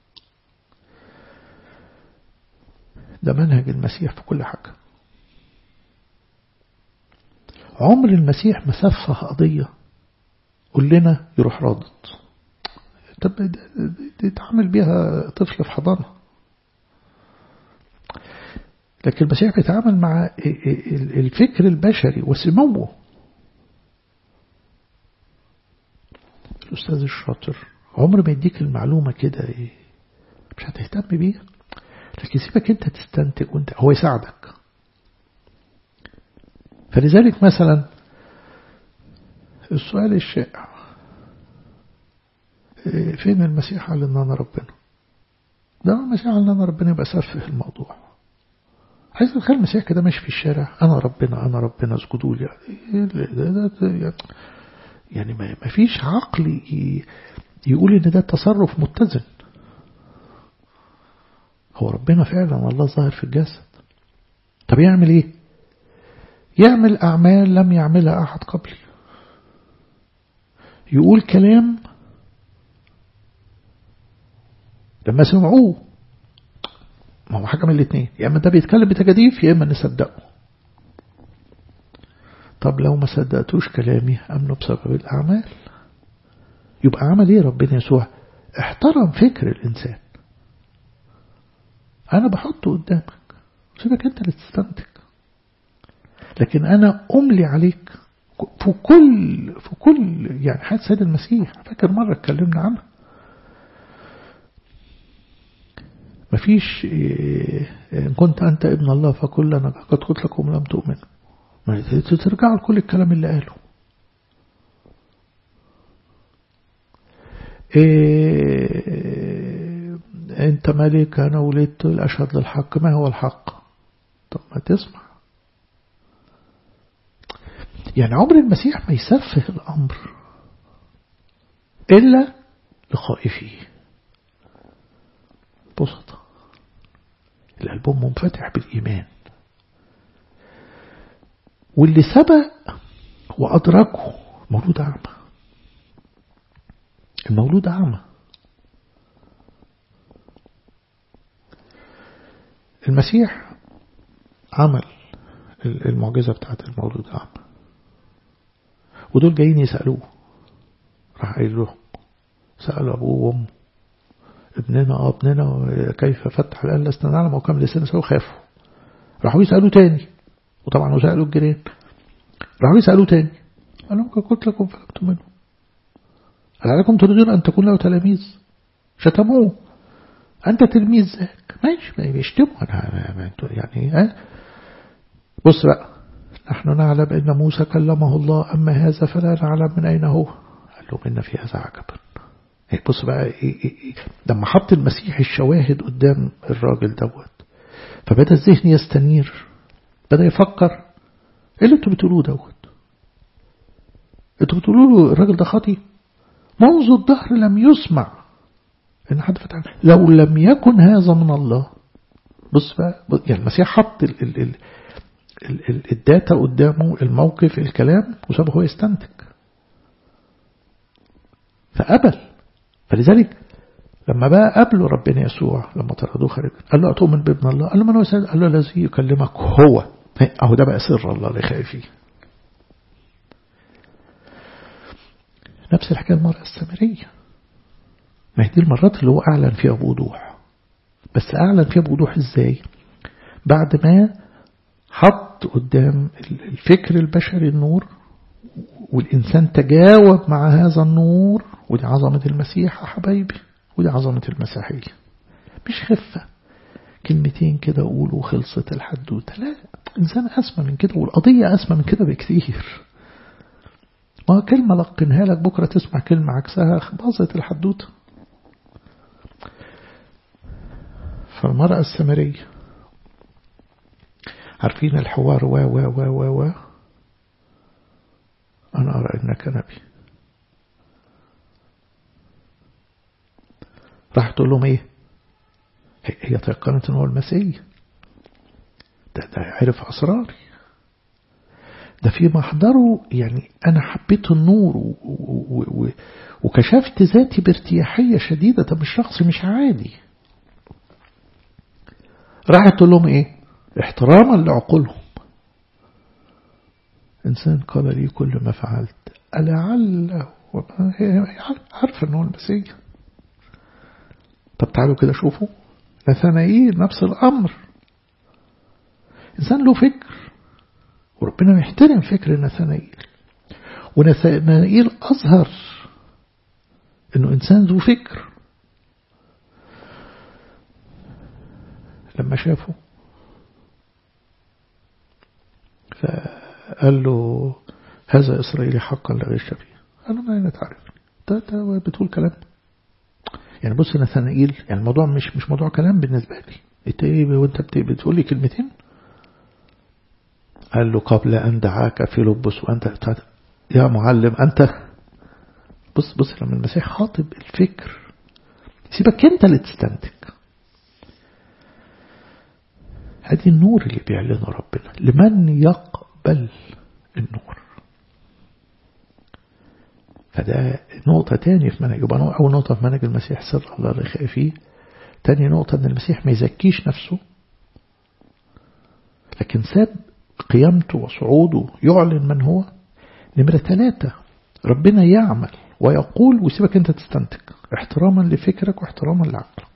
ده منهج المسيح في كل حاجة عمر المسيح ما سفه قضية قول لنا يروح رادد طب تتعامل بيها طفل في حضانة لكن المسيح بيتعامل مع الفكر البشري وسموه الأستاذ الشاطر عمر ما يديك المعلومة كده مش هتهتم بيها لكن سيبك انت تستنتج وانت هو يساعدك فلذلك مثلا السؤال الشائع فين المسيح قال ان انا ربنا ده المسيح قال ان انا ربنا يبقى سفه الموضوع عايز تخيل المسيح كده ماشي في الشارع انا ربنا انا ربنا اسجدوا لي يعني, يعني ما فيش عقل يقول ان ده تصرف متزن هو ربنا فعلا الله ظاهر في الجسد طب يعمل ايه يعمل اعمال لم يعملها احد قبلي يقول كلام لما سمعوه ما هو حاجة من الاثنين يا اما ده بيتكلم بتجاديف يا اما نصدقه طب لو ما صدقتوش كلامي امنوا بسبب الاعمال يبقى عمل ايه ربنا يسوع احترم فكر الانسان انا بحطه قدامك سيبك انت اللي تستنتج لكن انا املي عليك في كل في كل يعني حياة سيد المسيح فاكر مرة اتكلمنا عنها مفيش إن كنت أنت ابن الله فكل أنا قد قلت لكم لم تؤمن ترجعوا لكل الكلام اللي قاله إيه أنت ملك أنا ولدت الأشهد للحق ما هو الحق طب ما تسمع يعني عمر المسيح ما يسفه الأمر إلا لخائفيه بسطة القلب منفتح بالإيمان واللي سبق وأدركه مولود أعمى المولود أعمى المسيح عمل المعجزة بتاعت المولود أعمى ودول جايين يسألوه راح قايل لهم سأل أبوه وأمه ابننا اه ابننا كيف فتح الآن لسنا نعلم وكم لسنا سوى خافوا راحوا يسألوا تاني وطبعا وسألوا الجيران راحوا يسألوا تاني قال لهم قلت لكم فلمتم منه هل عليكم تريدون أن تكون له تلاميذ شتموه أنت تلميذ ذاك ماشي ما بيشتموا أنا يعني ها بص بقى نحن نعلم أن موسى كلمه الله أما هذا فلا نعلم من أين هو قال له إن في هذا عجبا بص بقى إيه إيه إيه لما حط المسيح الشواهد قدام الراجل دوت فبدأ الذهن يستنير بدأ يفكر ايه اللي انتوا بتقولوه دوت انتوا بتقولوا له الراجل ده خاطي منذ الظهر لم يسمع ان حد فتح لو لم يكن هذا من الله بص بقى يعني المسيح حط ال ال ال ال ال الداتا قدامه الموقف الكلام وسابه هو يستنتج فقبل فلذلك لما بقى قابله ربنا يسوع لما طردوه خارج قال له أتؤمن بابن الله قال له من هو سيد قال له الذي يكلمك هو أهو ده بقى سر الله اللي خايف فيه نفس الحكاية المرأة السامرية ما هي دي المرات اللي هو أعلن فيها بوضوح بس أعلن فيها بوضوح إزاي بعد ما حط قدام الفكر البشري النور والإنسان تجاوب مع هذا النور ودي عظمة المسيح يا حبايبي ودي عظمة المسيحية مش خفة كلمتين كده أقولوا خلصت الحدوتة لا إنسان أسمى من كده والقضية أسمى من كده بكثير ما كلمة لقنها لك بكرة تسمع كلمة عكسها باظت الحدوتة فالمرأة السامرية عارفين الحوار و و و و و أنا أرى إنك نبي راح تقول لهم إيه هي تيقنت إن هو المسيح ده, ده عرف أسراري ده في محضره يعني أنا حبيت النور و و و وكشفت ذاتي بارتياحية شديدة طب الشخص مش عادي راحت تقول لهم إيه احتراما لعقولهم إنسان قال لي كل ما فعلت ألعله هي عارفة أنه المسيح طب تعالوا كده شوفوا نثنائيل نفس الأمر إنسان له فكر وربنا يحترم فكر نثنائيل ونثنائيل أظهر أنه إنسان ذو فكر لما شافه فقال له هذا إسرائيلي حقا لا غش فيه قال له ما أين تعرف ده بتقول كلام يعني بص نثنائيل يعني الموضوع مش مش موضوع كلام بالنسبة لي انت ايه وانت بتقول لي كلمتين قال له قبل أن دعاك في لبس وأنت يا معلم أنت بص بص لما المسيح خاطب الفكر سيبك أنت اللي تستنتج هذه النور اللي بيعلنه ربنا لمن يقبل النور فده نقطة تانية في منهج يبقى أول نقطة في منهج المسيح سر الله اللي فيه تاني نقطة أن المسيح ما يزكيش نفسه لكن ساب قيامته وصعوده يعلن من هو نمرة ثلاثة ربنا يعمل ويقول ويسيبك أنت تستنتج احتراما لفكرك واحتراما لعقلك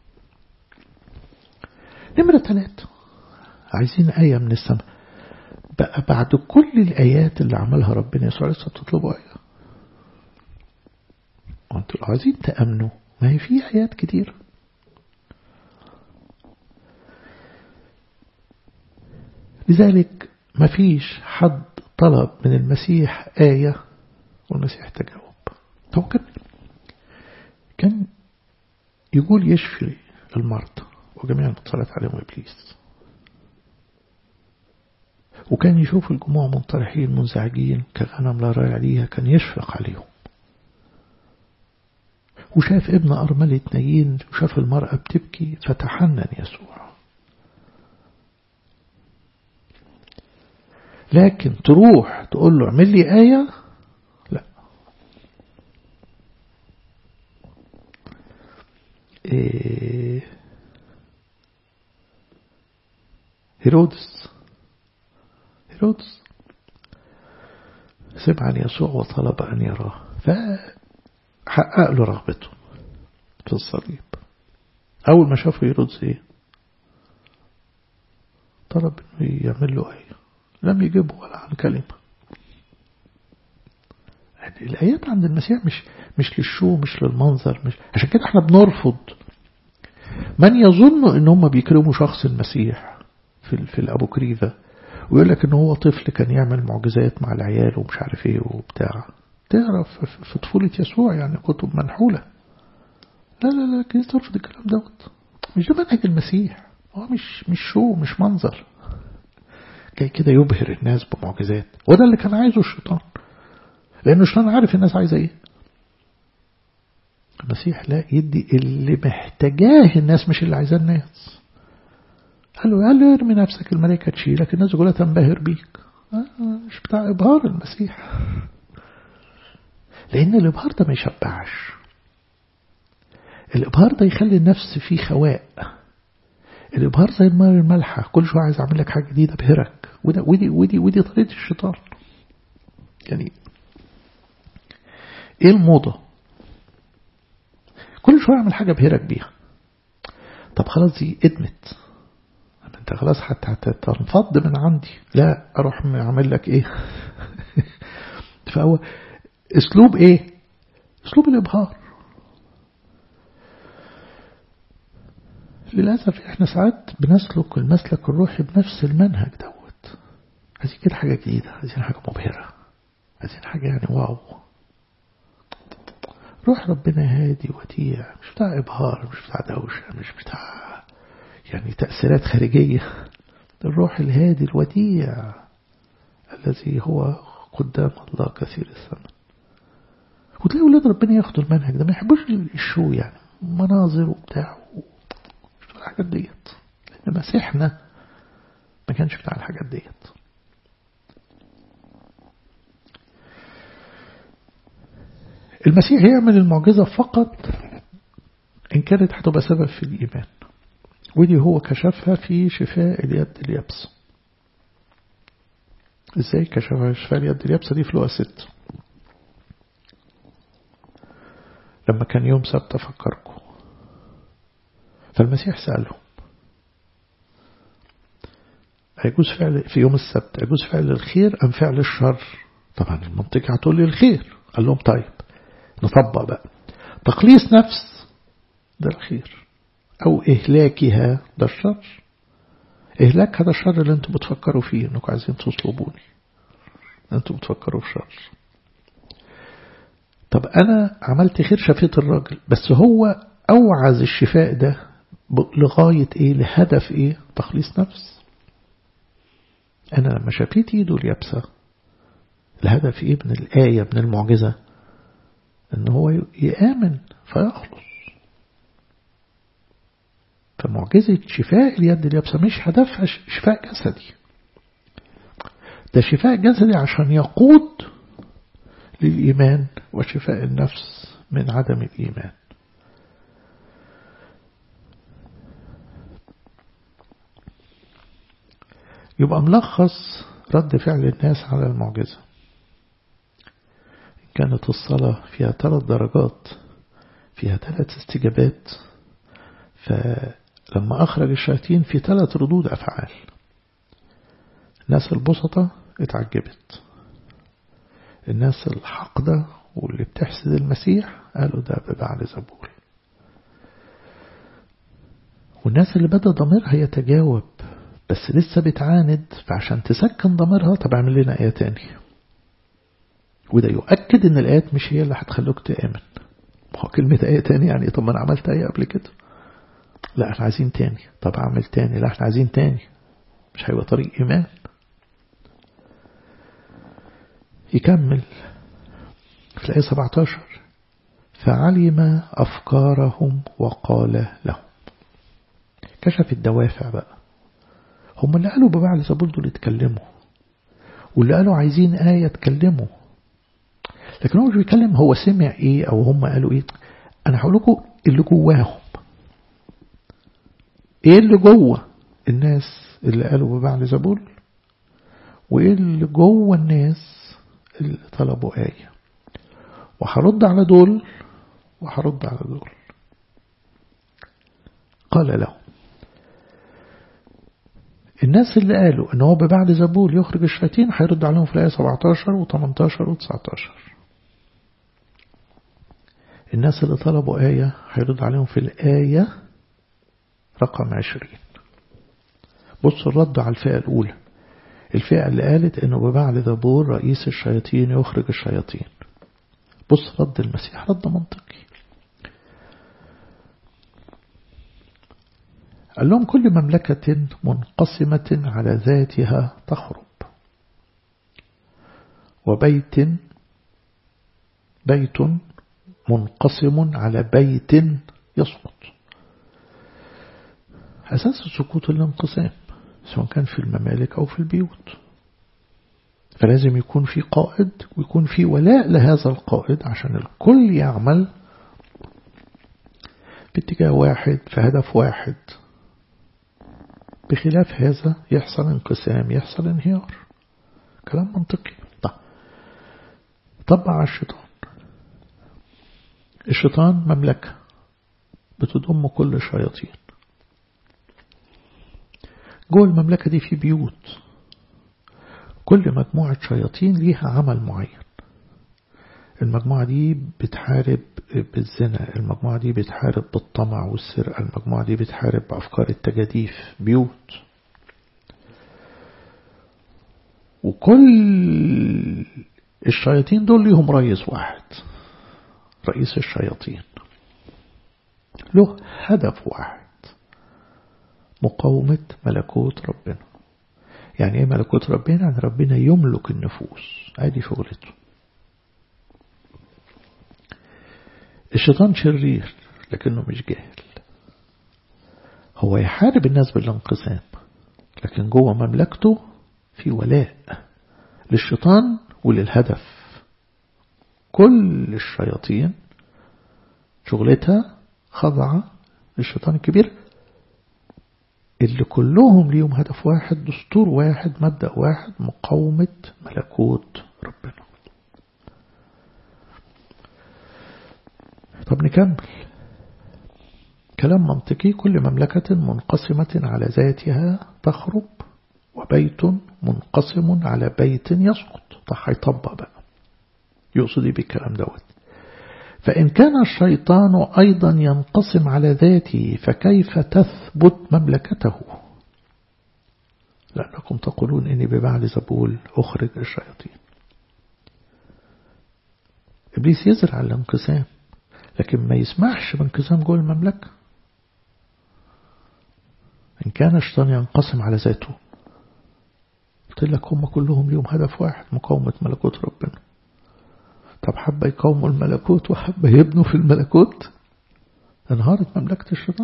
نمرة ثلاثة عايزين آية من السماء بقى بعد كل الآيات اللي عملها ربنا يسوع لسه تطلبوا آية وانتوا عايزين تأمنوا ما هي في آيات كتير لذلك ما فيش حد طلب من المسيح آية والمسيح تجاوب هو كان كان يقول يشفي المرضى وجميع المتصلات عليهم إبليس وكان يشوف الجموع منطرحين منزعجين كغنم لا راعي عليها كان يشفق عليهم وشاف ابن أرملة نايين وشاف المرأة بتبكي فتحنن يسوع لكن تروح تقول له اعمل لي آية لا إيه هيرودس هيرودس سمع عن يسوع وطلب أن يراه فحقق له رغبته في الصليب أول ما شافه هيرودس إيه طلب أنه يعمل له آية لم يجيبه ولا عن كلمة يعني الآيات عند المسيح مش مش للشو مش للمنظر مش عشان كده احنا بنرفض من يظن ان هم بيكرموا شخص المسيح في في الابوكريفه ويقول لك ان هو طفل كان يعمل معجزات مع العيال ومش عارف ايه وبتاع تعرف في طفولة يسوع يعني كتب منحولة لا لا لا كيف ترفض الكلام دوت مش ده منهج المسيح هو مش مش شو مش منظر جاي كده يبهر الناس بمعجزات وده اللي كان عايزه الشيطان لأنه الشيطان عارف الناس عايزة ايه المسيح لا يدي اللي محتاجاه الناس مش اللي عايزاه الناس قال له قال له ارمي نفسك الملائكة تشيلك الناس كلها تنبهر بيك آه مش بتاع إبهار المسيح لأن الإبهار ده ما يشبعش الإبهار ده يخلي النفس فيه خواء الإبهار زي الماء المالحة كل شوية عايز أعمل لك حاجة جديدة أبهرك وده ودي ودي ودي طريقة الشيطان يعني إيه الموضة كل شوية أعمل حاجة أبهرك بيها طب خلاص دي ادمت انت خلاص حتى تنفض من عندي لا اروح اعمل لك ايه فهو اسلوب ايه اسلوب الابهار للأسف احنا ساعات بنسلك المسلك الروحي بنفس المنهج دوت عايزين كده حاجة جديدة عايزين حاجة مبهرة عايزين حاجة يعني واو روح ربنا هادي وديع مش بتاع إبهار مش بتاع دوشة مش بتاع يعني تأثيرات خارجية الروح الهادي الوديع الذي هو قدام الله كثير الثمن وتلاقي ولاد ربنا ياخدوا المنهج ده ما يحبوش الشو يعني مناظر وبتاع مش الحاجات ديت لأن مسيحنا ما كانش بتاع الحاجات ديت المسيح يعمل المعجزة فقط إن كانت هتبقى سبب في الإيمان ودي هو كشفها في شفاء اليد اليابسة ازاي كشفها شفاء اليد اليابسة دي في لقى ست لما كان يوم سبت أفكركم فالمسيح سألهم هيجوز فعل في يوم السبت هيجوز فعل الخير أم فعل الشر طبعا المنطقة هتقول لي الخير قال لهم طيب نطبق بقى تقليص نفس ده الخير أو إهلاكها ده الشر إهلاك هذا الشر اللي أنتم بتفكروا فيه أنكم عايزين تصلبوني أنتم بتفكروا في شر طب أنا عملت خير شفيت الراجل بس هو أوعز الشفاء ده لغاية إيه لهدف إيه تخليص نفس أنا لما شفيت إيده اليابسة الهدف إيه من الآية من المعجزة إن هو يآمن فيخلص فمعجزة شفاء اليد اليابسة مش هدفها شفاء جسدي ده شفاء جسدي عشان يقود للإيمان وشفاء النفس من عدم الإيمان يبقى ملخص رد فعل الناس على المعجزة كانت الصلاة فيها ثلاث درجات فيها ثلاث استجابات فلما أخرج الشياطين في ثلاث ردود أفعال الناس البسطة اتعجبت الناس الحقدة واللي بتحسد المسيح قالوا ده ببعل زبول والناس اللي بدأ ضميرها يتجاوب بس لسه بتعاند فعشان تسكن ضميرها طب اعمل لنا آية تاني وده يؤكد ان الآيات مش هي اللي هتخلوك تآمن ما هو كلمة آية تاني يعني طب ما أنا عملت آية قبل كده لا احنا عايزين تاني طب أعمل تاني لا احنا عايزين تاني مش هيبقى طريق إيمان يكمل في الآية 17 فعلم أفكارهم وقال لهم كشف الدوافع بقى هم اللي قالوا ببعل زبول دول يتكلموا واللي قالوا عايزين آية تكلموا لكن هو مش بيتكلم هو سمع ايه او هم قالوا ايه انا هقول لكم اللي جواهم ايه اللي جوه الناس اللي قالوا ببعل زبول وايه اللي جوه الناس اللي طلبوا آية وهرد على دول وهرد على دول قال لهم الناس اللي قالوا ان هو ببعد زبول يخرج الشياطين هيرد عليهم في الآية 17 و18 و19 الناس اللي طلبوا آية هيرد عليهم في الآية رقم 20 بصوا الرد على الفئة الأولى الفئة اللي قالت انه ببعل زبول رئيس الشياطين يخرج الشياطين بص رد المسيح رد منطقي قال لهم كل مملكة منقسمة على ذاتها تخرب وبيت بيت منقسم على بيت يسقط أساس سقوط الانقسام سواء كان في الممالك أو في البيوت فلازم يكون في قائد ويكون في ولاء لهذا القائد عشان الكل يعمل باتجاه واحد في هدف واحد بخلاف هذا يحصل انقسام يحصل انهيار كلام منطقي طب طبع على الشيطان الشيطان مملكة بتضم كل الشياطين جوه المملكة دي في بيوت كل مجموعة شياطين ليها عمل معين المجموعة دي بتحارب بالزنا المجموعة دي بتحارب بالطمع والسرقة المجموعة دي بتحارب بأفكار التجاديف بيوت وكل الشياطين دول ليهم رئيس واحد رئيس الشياطين له هدف واحد مقاومة ملكوت ربنا يعني ايه ملكوت ربنا يعني ربنا يملك النفوس ادي شغلته الشيطان شرير لكنه مش جاهل هو يحارب الناس بالانقسام لكن جوه مملكته في ولاء للشيطان وللهدف كل الشياطين شغلتها خضعة للشيطان الكبير اللي كلهم ليهم هدف واحد دستور واحد مبدأ واحد مقاومة ملكوت ربنا طب نكمل كلام منطقي كل مملكة منقسمة على ذاتها تخرب وبيت منقسم على بيت يسقط طب هيطبق بقى يقصد ايه بالكلام دوت فإن كان الشيطان أيضا ينقسم على ذاته فكيف تثبت مملكته لأنكم تقولون إني ببعل زبول أخرج الشياطين إبليس يزرع الانقسام لكن ما يسمحش بانقسام جوه المملكة إن كان الشيطان ينقسم على ذاته قلت لك هم كلهم ليهم هدف واحد مقاومة ملكوت ربنا طب حبة يقاوموا الملكوت وحبة يبنوا في الملكوت انهارت مملكة الشيطان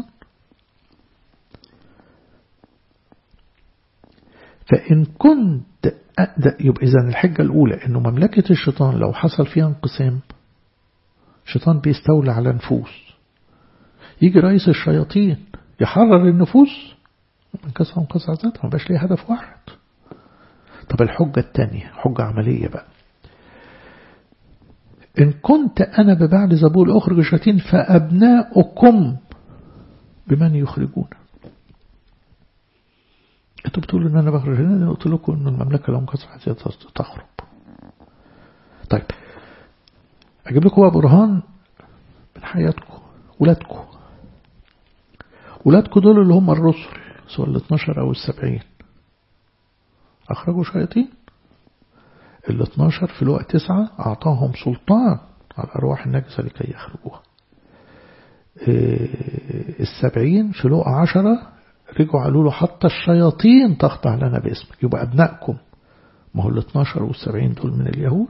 فإن كنت أقدأ يبقى إذا الحجة الأولى إنه مملكة الشيطان لو حصل فيها انقسام الشيطان بيستولى على نفوس يجي رئيس الشياطين يحرر النفوس انكسر انكسر ذاتها ما بقاش ليه هدف واحد طب الحجة الثانية حجة عملية بقى إن كنت أنا ببعد زبول أخرج الشياطين فأبناؤكم بمن يخرجون انتوا بتقولوا ان انا بخرج هنا قلت لكم ان المملكه لو انكسرت تخرب طيب اجيب لكم بقى برهان من حياتكم ولادكم ولادكم دول اللي هم الرسل سواء ال 12 او ال 70 اخرجوا شياطين ال 12 في الوقت تسعة أعطاهم سلطان على الأرواح النجسة لكي يخرجوها السبعين في لقى عشرة رجعوا قالوا له حتى الشياطين تخضع لنا باسمك يبقى أبنائكم ما هو ال 12 والسبعين دول من اليهود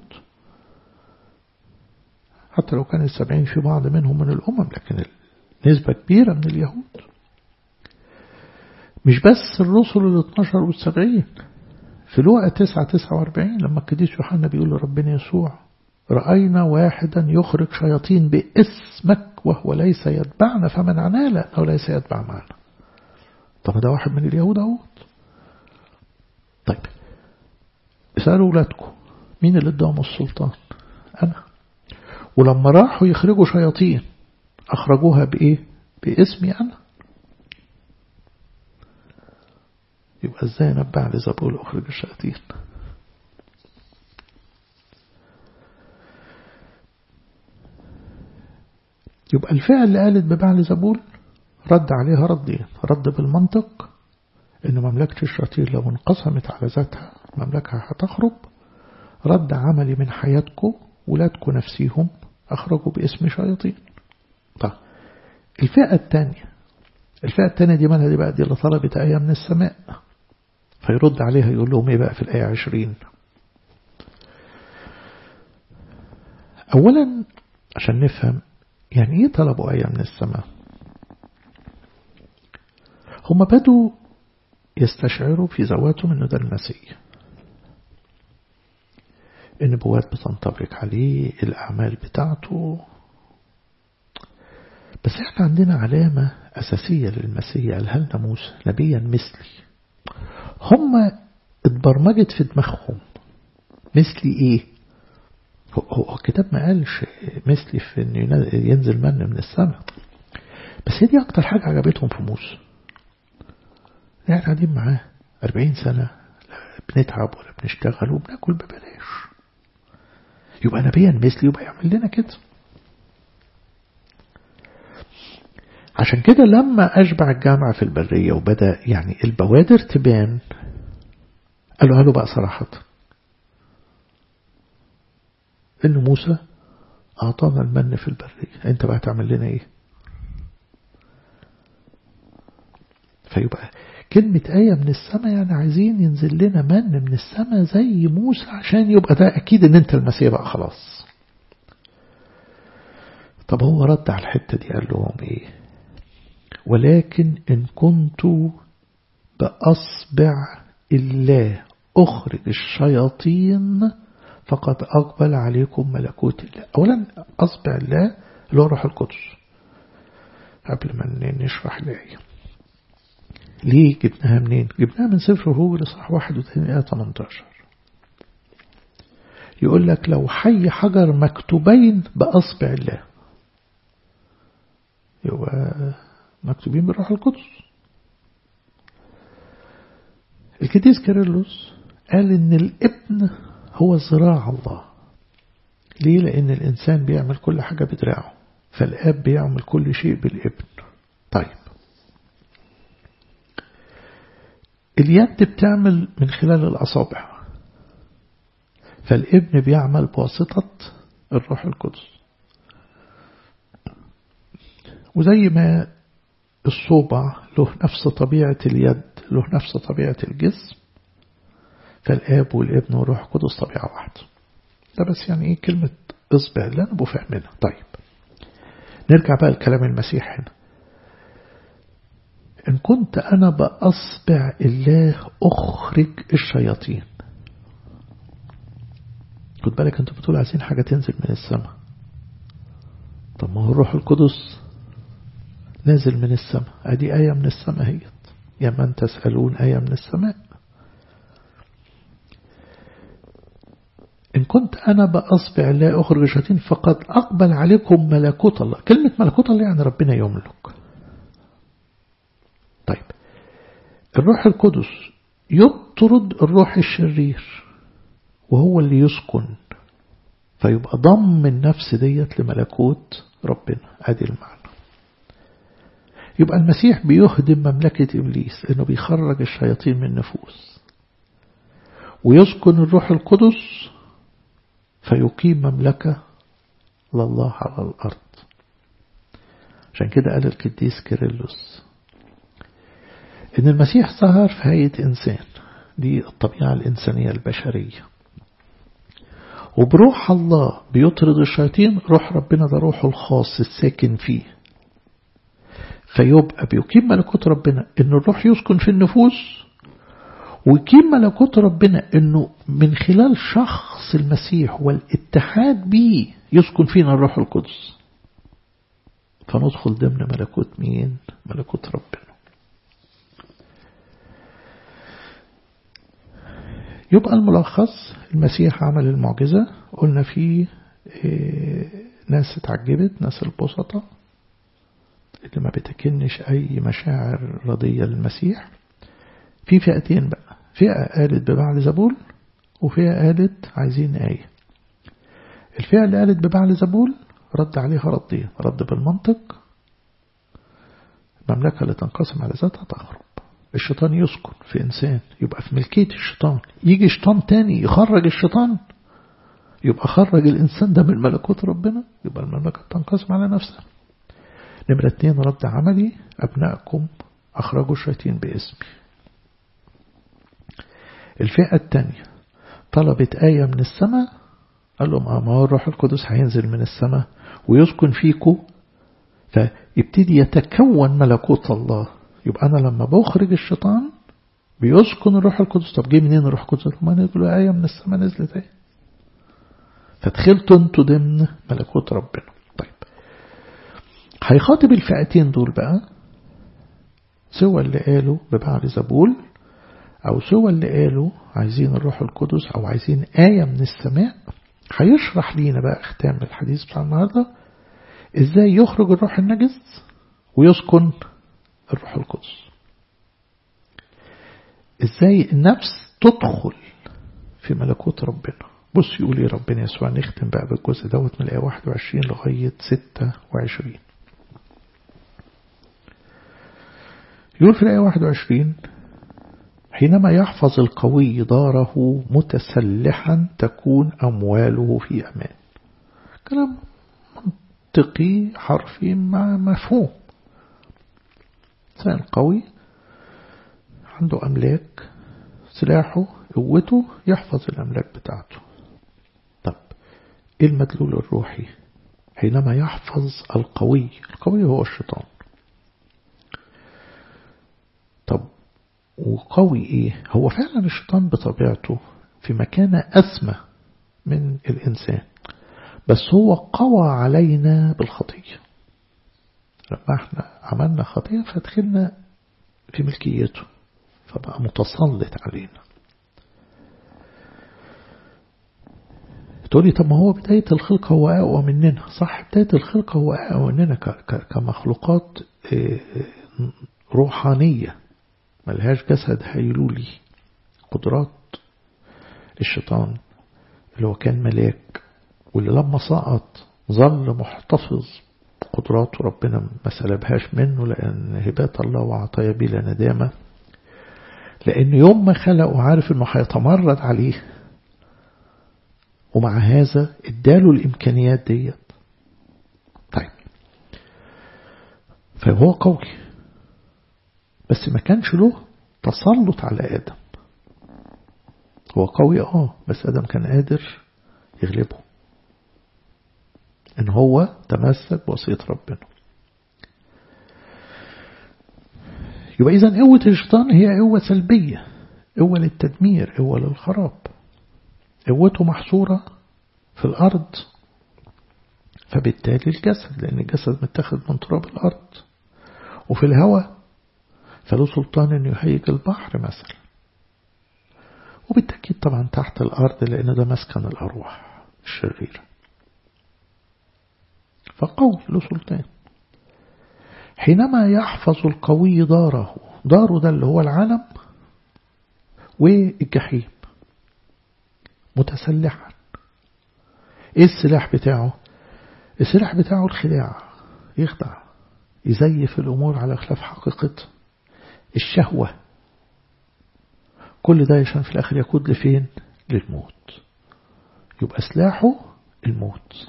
حتى لو كان السبعين في بعض منهم من الأمم لكن نسبة كبيرة من اليهود مش بس الرسل ال 12 والسبعين في لوقا 9 49 لما القديس يوحنا بيقول لربنا يسوع رأينا واحدا يخرج شياطين باسمك وهو ليس يتبعنا فمنعناه لأنه ليس يتبع معنا طب ده واحد من اليهود اهوت طيب اسألوا ولادكم مين اللي اداهم السلطان أنا ولما راحوا يخرجوا شياطين أخرجوها بإيه باسمي أنا يبقى ازاي نبع لزبول أخرج الشياطين يبقى الفعل اللي قالت ببعل زبول رد عليها ردين رد بالمنطق ان مملكة الشياطين لو انقسمت على ذاتها مملكة هتخرب رد عملي من حياتكم ولادكم نفسيهم أخرجوا باسم شياطين طيب الفئة الثانية الفئة الثانية دي مالها دي بقى دي اللي طلبت آية من السماء فيرد عليها يقول لهم ايه بقى في الآية عشرين أولا عشان نفهم يعني ايه طلبوا آية من السماء هم بدوا يستشعروا في ذواتهم انه ده المسيح النبوات بتنطبق عليه الأعمال بتاعته بس احنا عندنا علامة أساسية للمسيح قالها لنا موسى نبيا مثلي هم اتبرمجت في دماغهم مثلي ايه هو الكتاب ما قالش مثلي في انه ينزل من من السماء بس هي دي اكتر حاجة عجبتهم في موسى يعني قاعدين معاه أربعين سنة لا بنتعب ولا بنشتغل وبناكل ببلاش يبقى نبيا مثلي يبقى يعمل لنا كده عشان كده لما أشبع الجامعة في البرية وبدأ يعني البوادر تبان قالوا له بقى صراحة إن موسى أعطانا المن في البرية أنت بقى تعمل لنا إيه فيبقى كلمة آية من السماء يعني عايزين ينزل لنا من من السماء زي موسى عشان يبقى ده أكيد إن أنت المسيح بقى خلاص طب هو رد على الحتة دي قال لهم إيه ولكن إن كنت بأصبع الله أخرج الشياطين فقد أقبل عليكم ملكوت الله أولا أصبع الله اللي هو روح القدس قبل ما نشرح الآية ليه جبناها منين جبناها من سفر هو لصح 31 آية 18 يقول لك لو حي حجر مكتوبين بأصبع الله مكتوبين بالروح القدس القديس كيرلس قال ان الابن هو ذراع الله ليه لان الانسان بيعمل كل حاجة بدراعه فالاب بيعمل كل شيء بالابن طيب اليد بتعمل من خلال الأصابع فالابن بيعمل بواسطة الروح القدس وزي ما الصوبع له نفس طبيعة اليد له نفس طبيعة الجسم فالآب والابن والروح القدس طبيعة واحدة ده بس يعني ايه كلمة اصبع اللي انا بفهمنا طيب نرجع بقى لكلام المسيح هنا إن كنت أنا بأصبع الله أخرج الشياطين خد بالك أنتوا بتقول عايزين حاجة تنزل من السماء طب ما هو الروح القدس نازل من السماء أدي آية من السماء هي يا من تسألون آية من السماء إن كنت أنا بأصبع الله أخرج الشياطين فقد أقبل عليكم ملكوت الله كلمة ملكوت الله يعني ربنا يملك طيب الروح القدس يطرد الروح الشرير وهو اللي يسكن فيبقى ضم النفس ديت لملكوت ربنا ادي المعنى يبقى المسيح بيهدم مملكة إبليس إنه بيخرج الشياطين من النفوس ويسكن الروح القدس فيقيم مملكة لله على الأرض عشان كده قال القديس كيرلس إن المسيح ظهر في هيئة إنسان دي الطبيعة الإنسانية البشرية وبروح الله بيطرد الشياطين روح ربنا ده روحه الخاص الساكن فيه فيبقى بيقيم ملكوت ربنا إن الروح يسكن في النفوس ويقيم ملكوت ربنا إنه من خلال شخص المسيح والاتحاد به يسكن فينا الروح القدس فندخل ضمن ملكوت مين ملكوت ربنا يبقى الملخص المسيح عمل المعجزة قلنا فيه ناس اتعجبت ناس البسطة اللي ما بتكنش أي مشاعر رضية للمسيح في فئتين بقى فئة قالت ببعل زبول وفئة قالت عايزين آية الفئة اللي قالت ببعل زبول رد عليها ردين رد بالمنطق المملكة اللي تنقسم على ذاتها تخرب الشيطان يسكن في إنسان يبقى في ملكية الشيطان يجي شيطان تاني يخرج الشيطان يبقى خرج الإنسان ده من ملكوت ربنا يبقى المملكة تنقسم على نفسها نمرة اتنين رد عملي أبنائكم أخرجوا الشياطين باسمي الفئة الثانية طلبت آية من السماء قال لهم آه ما هو الروح القدس هينزل من السماء ويسكن فيكم فيبتدي يتكون ملكوت الله يبقى أنا لما بخرج الشيطان بيسكن الروح القدس طب جه منين الروح القدس ما نقول آية من السماء نزلت ايه فدخلتوا انتوا ضمن ملكوت ربنا طيب هيخاطب الفئتين دول بقى سوى اللي قالوا ببعل زبول أو سوى اللي قالوا عايزين الروح القدس أو عايزين آية من السماء هيشرح لينا بقى ختام الحديث بتاع النهاردة إزاي يخرج الروح النجس ويسكن الروح القدس إزاي النفس تدخل في ملكوت ربنا بص يقول لي ربنا يسوع نختم بقى بالجزء دوت من الآية 21 لغاية 26 يقول في الآية 21 حينما يحفظ القوي داره متسلحا تكون أمواله في أمان كلام منطقي حرفي مع مفهوم إنسان قوي عنده أملاك سلاحه قوته يحفظ الأملاك بتاعته طب إيه المدلول الروحي حينما يحفظ القوي القوي هو الشيطان طب وقوي إيه هو فعلا الشيطان بطبيعته في مكانة أسمى من الإنسان بس هو قوى علينا بالخطية لما احنا عملنا خطية فدخلنا في ملكيته فبقى متسلط علينا تقولي طب ما هو بداية الخلق هو أقوى مننا صح بداية الخلق هو أقوى مننا كمخلوقات روحانية ملهاش جسد هيلولي قدرات الشيطان اللي هو كان ملاك واللي لما سقط ظل محتفظ قدراته ربنا ما سلبهاش منه لأن هبات الله وعطايا بلا ندامة لأن يوم ما خلقه عارف أنه هيتمرد عليه ومع هذا اداله الإمكانيات ديت طيب فهو قوي بس ما كانش له تسلط على آدم هو قوي اه بس آدم كان قادر يغلبه ان هو تمسك بوصية ربنا يبقى إذا قوة الشيطان هي قوة سلبية قوة للتدمير قوة للخراب قوته محصورة في الأرض فبالتالي الجسد لأن الجسد متاخد من تراب الأرض وفي الهواء فله سلطان أن يهيج البحر مثلا وبالتأكيد طبعا تحت الأرض لأن ده مسكن الأرواح الشريرة فقوي له سلطان حينما يحفظ القوي داره داره ده اللي هو العالم والجحيم متسلحا ايه السلاح بتاعه السلاح بتاعه الخداع يخدع يزيف الأمور على خلاف حقيقتها الشهوة كل ده عشان في الآخر يقود لفين للموت يبقى سلاحه الموت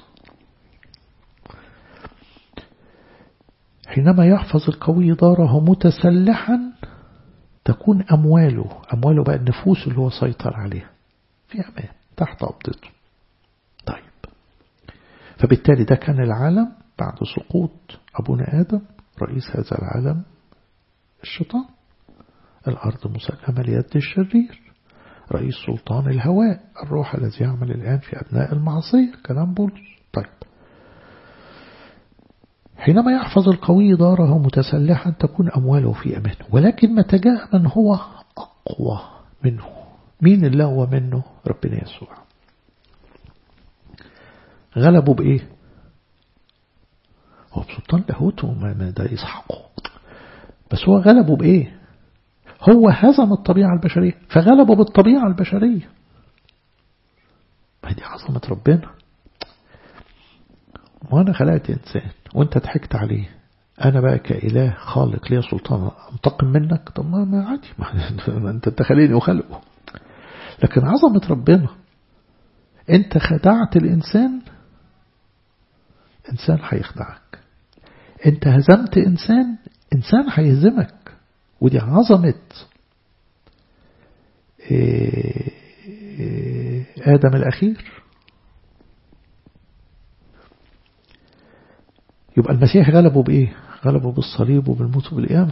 حينما يحفظ القوي داره متسلحا تكون أمواله أمواله بقى النفوس اللي هو سيطر عليها في أمان تحت قبضته طيب فبالتالي ده كان العالم بعد سقوط أبونا آدم رئيس هذا العالم الشيطان الأرض مسلمة ليد الشرير رئيس سلطان الهواء الروح الذي يعمل الآن في أبناء المعصية كلام بولس طيب حينما يحفظ القوي داره متسلحا تكون أمواله في أمان ولكن متى جاء من هو أقوى منه مين اللي هو منه ربنا يسوع غلبوا بإيه هو بسلطان لاهوته ما ده يسحقه بس هو غلبه بإيه هو هزم الطبيعة البشرية فغلبه بالطبيعة البشرية ما دي عظمة ربنا وأنا خلقت إنسان وأنت ضحكت عليه أنا بقى كإله خالق ليا سلطان أنتقم منك طب ما عادي ما أنت تخليني وخلقه لكن عظمة ربنا أنت خدعت الإنسان إنسان هيخدعك أنت هزمت إنسان إنسان هيهزمك ودي عظمة آدم الأخير يبقى المسيح غلبه بإيه غلبه بالصليب وبالموت وبالقيامة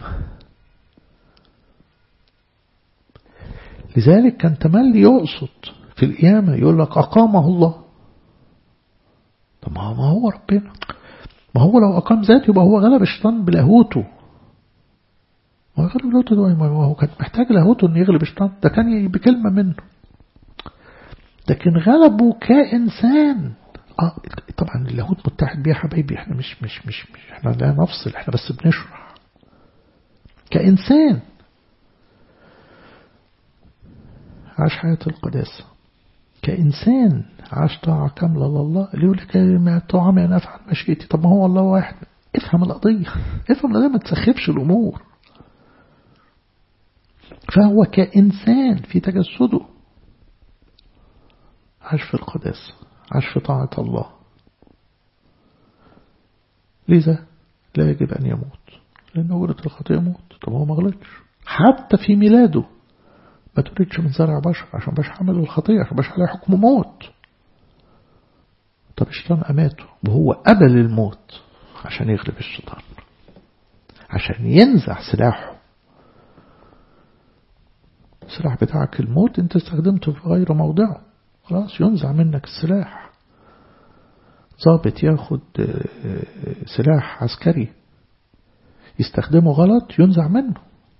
لذلك كان تملي يقصد في القيامة يقول لك أقامه الله طب ما هو ربنا ما هو لو أقام ذاته يبقى هو غلب الشيطان بلاهوته ما هو غلب لاهوته ده ما هو كان محتاج لاهوته إنه يغلب الشيطان ده كان بكلمة منه لكن غلبه كإنسان آه طبعا اللاهوت متحد بيه حبايبي احنا مش مش مش, مش احنا لا نفصل احنا بس بنشرح كإنسان عاش حياة القداسة كإنسان عاش طاعة كاملة لله اللي يقول لك ما طاعة أنا أفعل مشيئتي طب ما هو الله واحد افهم القضية افهم القضية ما تسخفش الأمور فهو كإنسان في تجسده عاش في القداسة عاش في طاعة الله لذا لا يجب أن يموت لأنه ورد الخطيئة موت طب هو ما غلطش حتى في ميلاده ما تريدش من زرع بشر عشان باش حمل الخطيئة عشان باش عليه حكم موت طب الشيطان أماته وهو قبل الموت عشان يغلب الشيطان عشان ينزع سلاحه السلاح بتاعك الموت انت استخدمته في غير موضعه خلاص ينزع منك السلاح ضابط ياخد سلاح عسكري يستخدمه غلط ينزع منه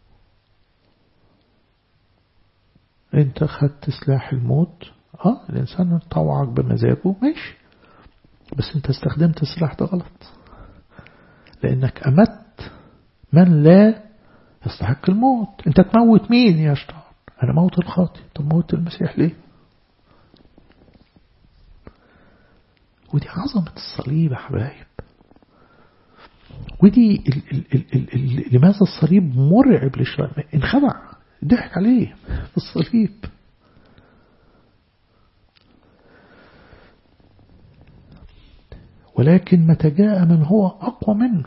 انت خدت سلاح الموت اه الانسان طوعك بمزاجه ماشي بس انت استخدمت السلاح ده غلط لانك امت من لا يستحق الموت انت تموت مين يا شيطان انا موت الخاطي طب موت المسيح ليه ودي عظمة الصليب يا حبايب ودي ال ال ال ال ال لماذا الصليب مرعب للشيطان انخدع ضحك عليه في الصليب ولكن متى جاء من هو أقوى منه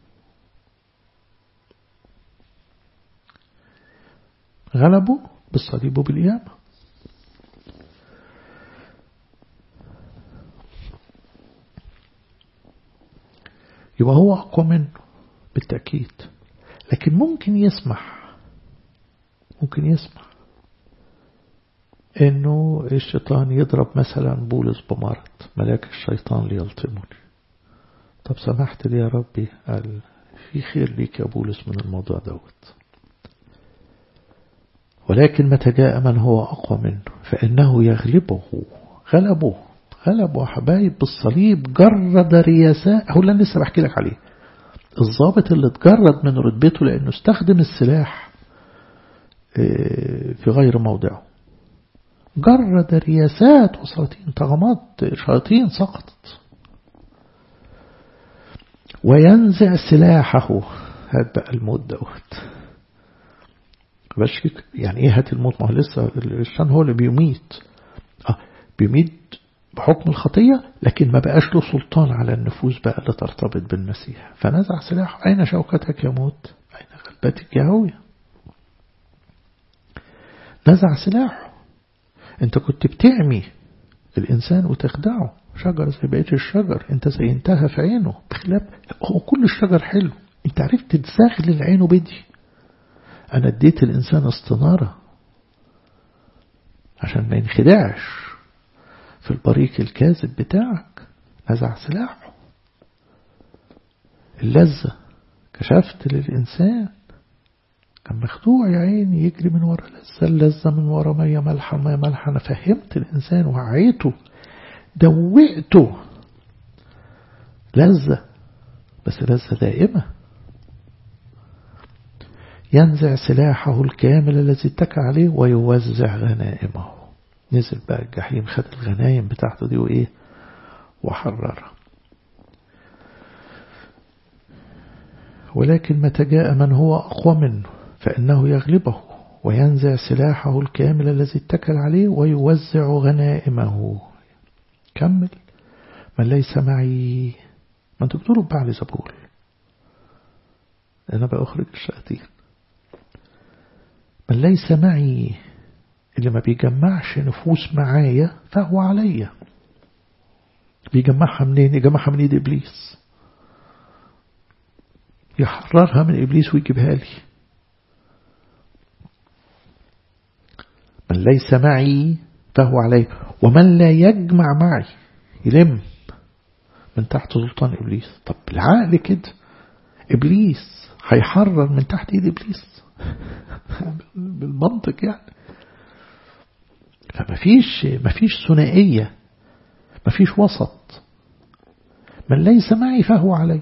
غلبوا بالصليب وبالقيامة يبقى هو أقوى منه بالتأكيد لكن ممكن يسمح ممكن يسمح انه الشيطان يضرب مثلا بولس بمرض ملاك الشيطان ليلطمني طب سمحت لي يا ربي قال في خير ليك يا بولس من الموضوع دوت ولكن متى جاء من هو أقوى منه فإنه يغلبه غلبه غلبه حبايب بالصليب جرد رياساء هو اللي أنا لسه بحكي لك عليه الضابط اللي اتجرد من رتبته لأنه استخدم السلاح في غير موضعه جرد رياسات وسلاطين طغمات شياطين سقطت وينزع سلاحه هات بقى الموت دوت باش يعني ايه هات الموت ما هو لسه الشيطان هو اللي بيميت اه بيميت بحكم الخطية لكن ما بقاش له سلطان على النفوس بقى اللي ترتبط بالمسيح فنزع سلاحه أين شوكتك يا موت أين غلبتك يا هوية نزع سلاحه انت كنت بتعمي الإنسان وتخدعه شجر زي بقية الشجر انت زينتها في عينه بخلاف هو كل الشجر حلو انت عرفت تزغلل عينه بدي انا اديت الانسان استنارة عشان ما ينخدعش في البريق الكاذب بتاعك نزع سلاحه اللذة كشفت للإنسان كان مخدوع يا عيني يجري من ورا لذة اللذة من ورا مية ملحة مية ملحة أنا فهمت الإنسان وعيته دوقته لذة بس لذة دائمة ينزع سلاحه الكامل الذي اتكى عليه ويوزع غنائمه نزل بقى الجحيم خد الغنايم بتاعته دي وإيه وحررها ولكن متى جاء من هو أقوى منه فإنه يغلبه وينزع سلاحه الكامل الذي اتكل عليه ويوزع غنائمه كمل من ليس معي ما انتوا بتقولوا بعلي زبول أنا بأخرج الشياطين من ليس معي اللي ما بيجمعش نفوس معايا فهو عليا بيجمعها منين يجمعها من ايد ابليس يحررها من ابليس ويجيبها لي من ليس معي فهو علي ومن لا يجمع معي يلم من تحت سلطان ابليس طب بالعقل كده ابليس هيحرر من تحت ايد ابليس بالمنطق يعني فما فيش ما فيش ثنائية ما فيش وسط من ليس معي فهو علي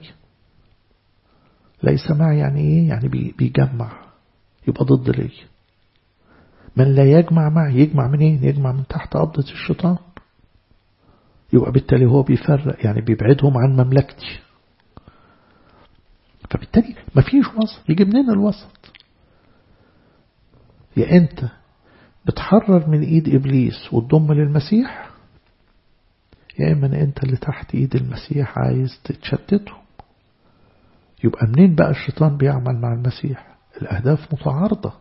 ليس معي يعني ايه يعني بيجمع يبقى ضد لي من لا يجمع معي يجمع منين يجمع من تحت قبضة الشيطان يبقى بالتالي هو بيفرق يعني بيبعدهم عن مملكتي فبالتالي ما فيش وسط يجي منين الوسط يا انت بتحرر من ايد ابليس وتضم للمسيح يا اما انت اللي تحت ايد المسيح عايز تتشتته يبقى منين بقى الشيطان بيعمل مع المسيح الاهداف متعارضه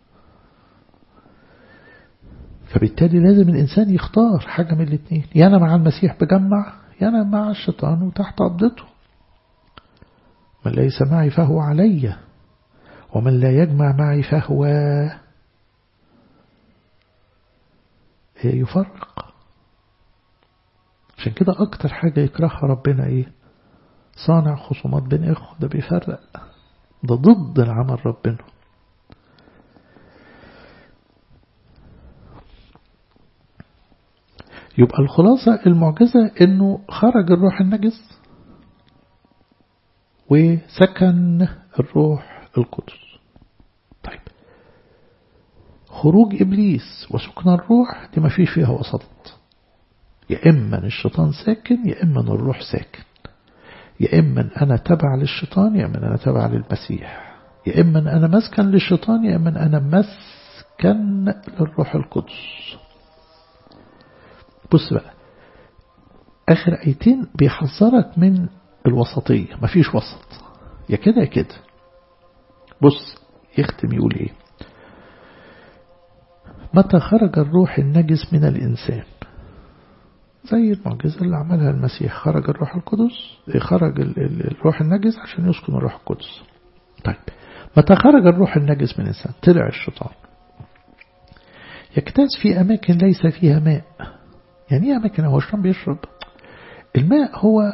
فبالتالي لازم الانسان يختار حاجه من الاثنين يا انا مع المسيح بجمع يا انا مع الشيطان وتحت قبضته من ليس معي فهو علي ومن لا يجمع معي فهو يفرق عشان كده أكتر حاجة يكرهها ربنا إيه صانع خصومات بين إخوة ده بيفرق ده ضد العمل ربنا يبقى الخلاصة المعجزة إنه خرج الروح النجس وسكن الروح القدس طيب خروج إبليس وسكن الروح دي ما فيش فيها وسط يا إما الشيطان ساكن يا إما الروح ساكن يا إما أنا تبع للشيطان يا إما أنا تبع للمسيح يا إما أنا مسكن للشيطان يا إما أنا مسكن للروح القدس بص بقى آخر آيتين بيحذرك من الوسطية مفيش وسط يا كده يا كده بص يختم يقول ايه متى خرج الروح النجس من الإنسان زي المعجزة اللي عملها المسيح خرج الروح القدس خرج الروح النجس عشان يسكن الروح القدس طيب متى خرج الروح النجس من الإنسان طلع الشيطان يجتاز في أماكن ليس فيها ماء يعني ايه أماكن هو الشيطان بيشرب الماء هو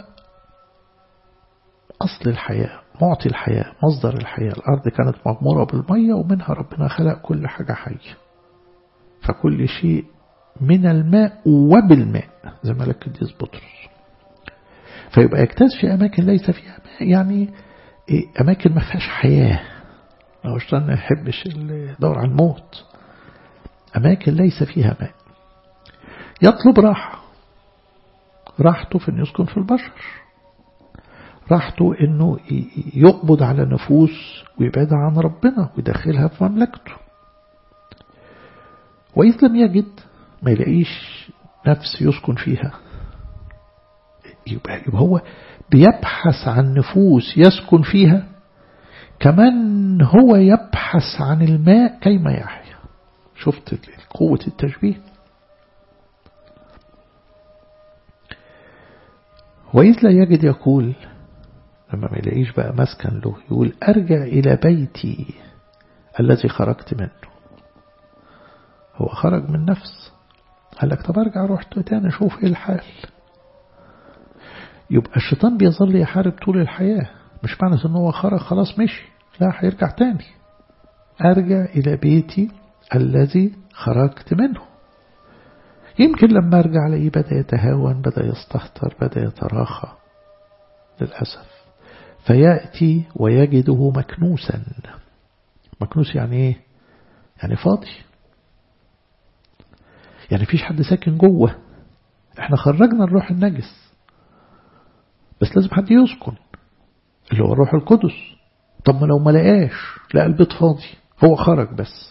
أصل الحياة معطي الحياة مصدر الحياة الأرض كانت مغمورة بالمية ومنها ربنا خلق كل حاجة حية فكل شيء من الماء وبالماء زي ما لك القديس بطرس فيبقى يجتاز في أماكن ليس فيها ماء يعني إيه أماكن ما فيهاش حياة لو الشيطان ما يحبش يدور على الموت أماكن ليس فيها ماء يطلب راحة راحته في أن يسكن في البشر راحته أنه يقبض على نفوس ويبعدها عن ربنا ويدخلها في مملكته وإذ لم يجد ما يلاقيش نفس يسكن فيها يبقى, يبقى هو بيبحث عن نفوس يسكن فيها كمان هو يبحث عن الماء كيما يحيا شفت قوة التشبيه وإذ لا يجد يقول لما ما يلاقيش بقى مسكن له يقول أرجع إلى بيتي الذي خرجت منه هو خرج من نفس قال لك طب ارجع روح تاني اشوف ايه الحال يبقى الشيطان بيظل يحارب طول الحياة مش معنى ان هو خرج خلاص مشي لا هيرجع تاني ارجع الى بيتي الذي خرجت منه يمكن لما ارجع الاقيه بدا يتهاون بدا يستهتر بدا يتراخى للاسف فياتي ويجده مكنوسا مكنوس يعني ايه يعني فاضي يعني فيش حد ساكن جوه احنا خرجنا الروح النجس بس لازم حد يسكن اللي هو الروح القدس طب ما لو ما لقاش لا البيت فاضي هو خرج بس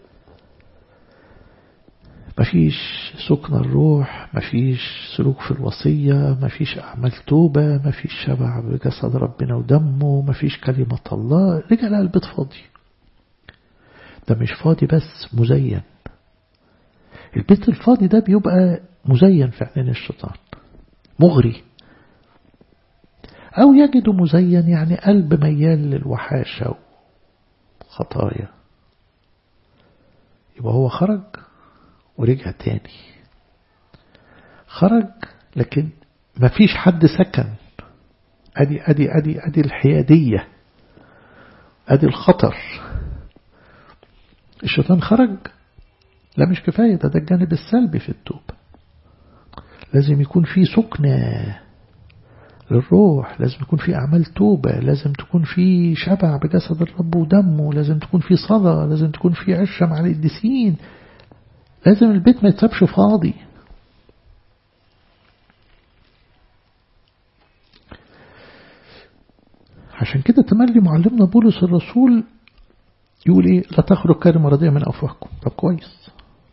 مفيش سكن الروح مفيش سلوك في الوصية مفيش أعمال توبة مفيش شبع بجسد ربنا ودمه مفيش كلمة الله رجع لقى البيت فاضي ده مش فاضي بس مزين البيت الفاضي ده بيبقى مزين في عينين الشيطان مغري أو يجد مزين يعني قلب ميال للوحاشة وخطايا يبقى هو خرج ورجع تاني خرج لكن ما فيش حد سكن أدي أدي أدي أدي الحيادية أدي الخطر الشيطان خرج لا مش كفاية ده ده الجانب السلبي في التوبة لازم يكون في سكنة للروح لازم يكون في أعمال توبة لازم تكون في شبع بجسد الرب ودمه لازم تكون في صلاة لازم تكون في عشة مع القديسين لازم البيت ما يتسابش فاضي عشان كده تملي معلمنا بولس الرسول يقول ايه لا تخرج كلمة رديئة من أفواهكم طب كويس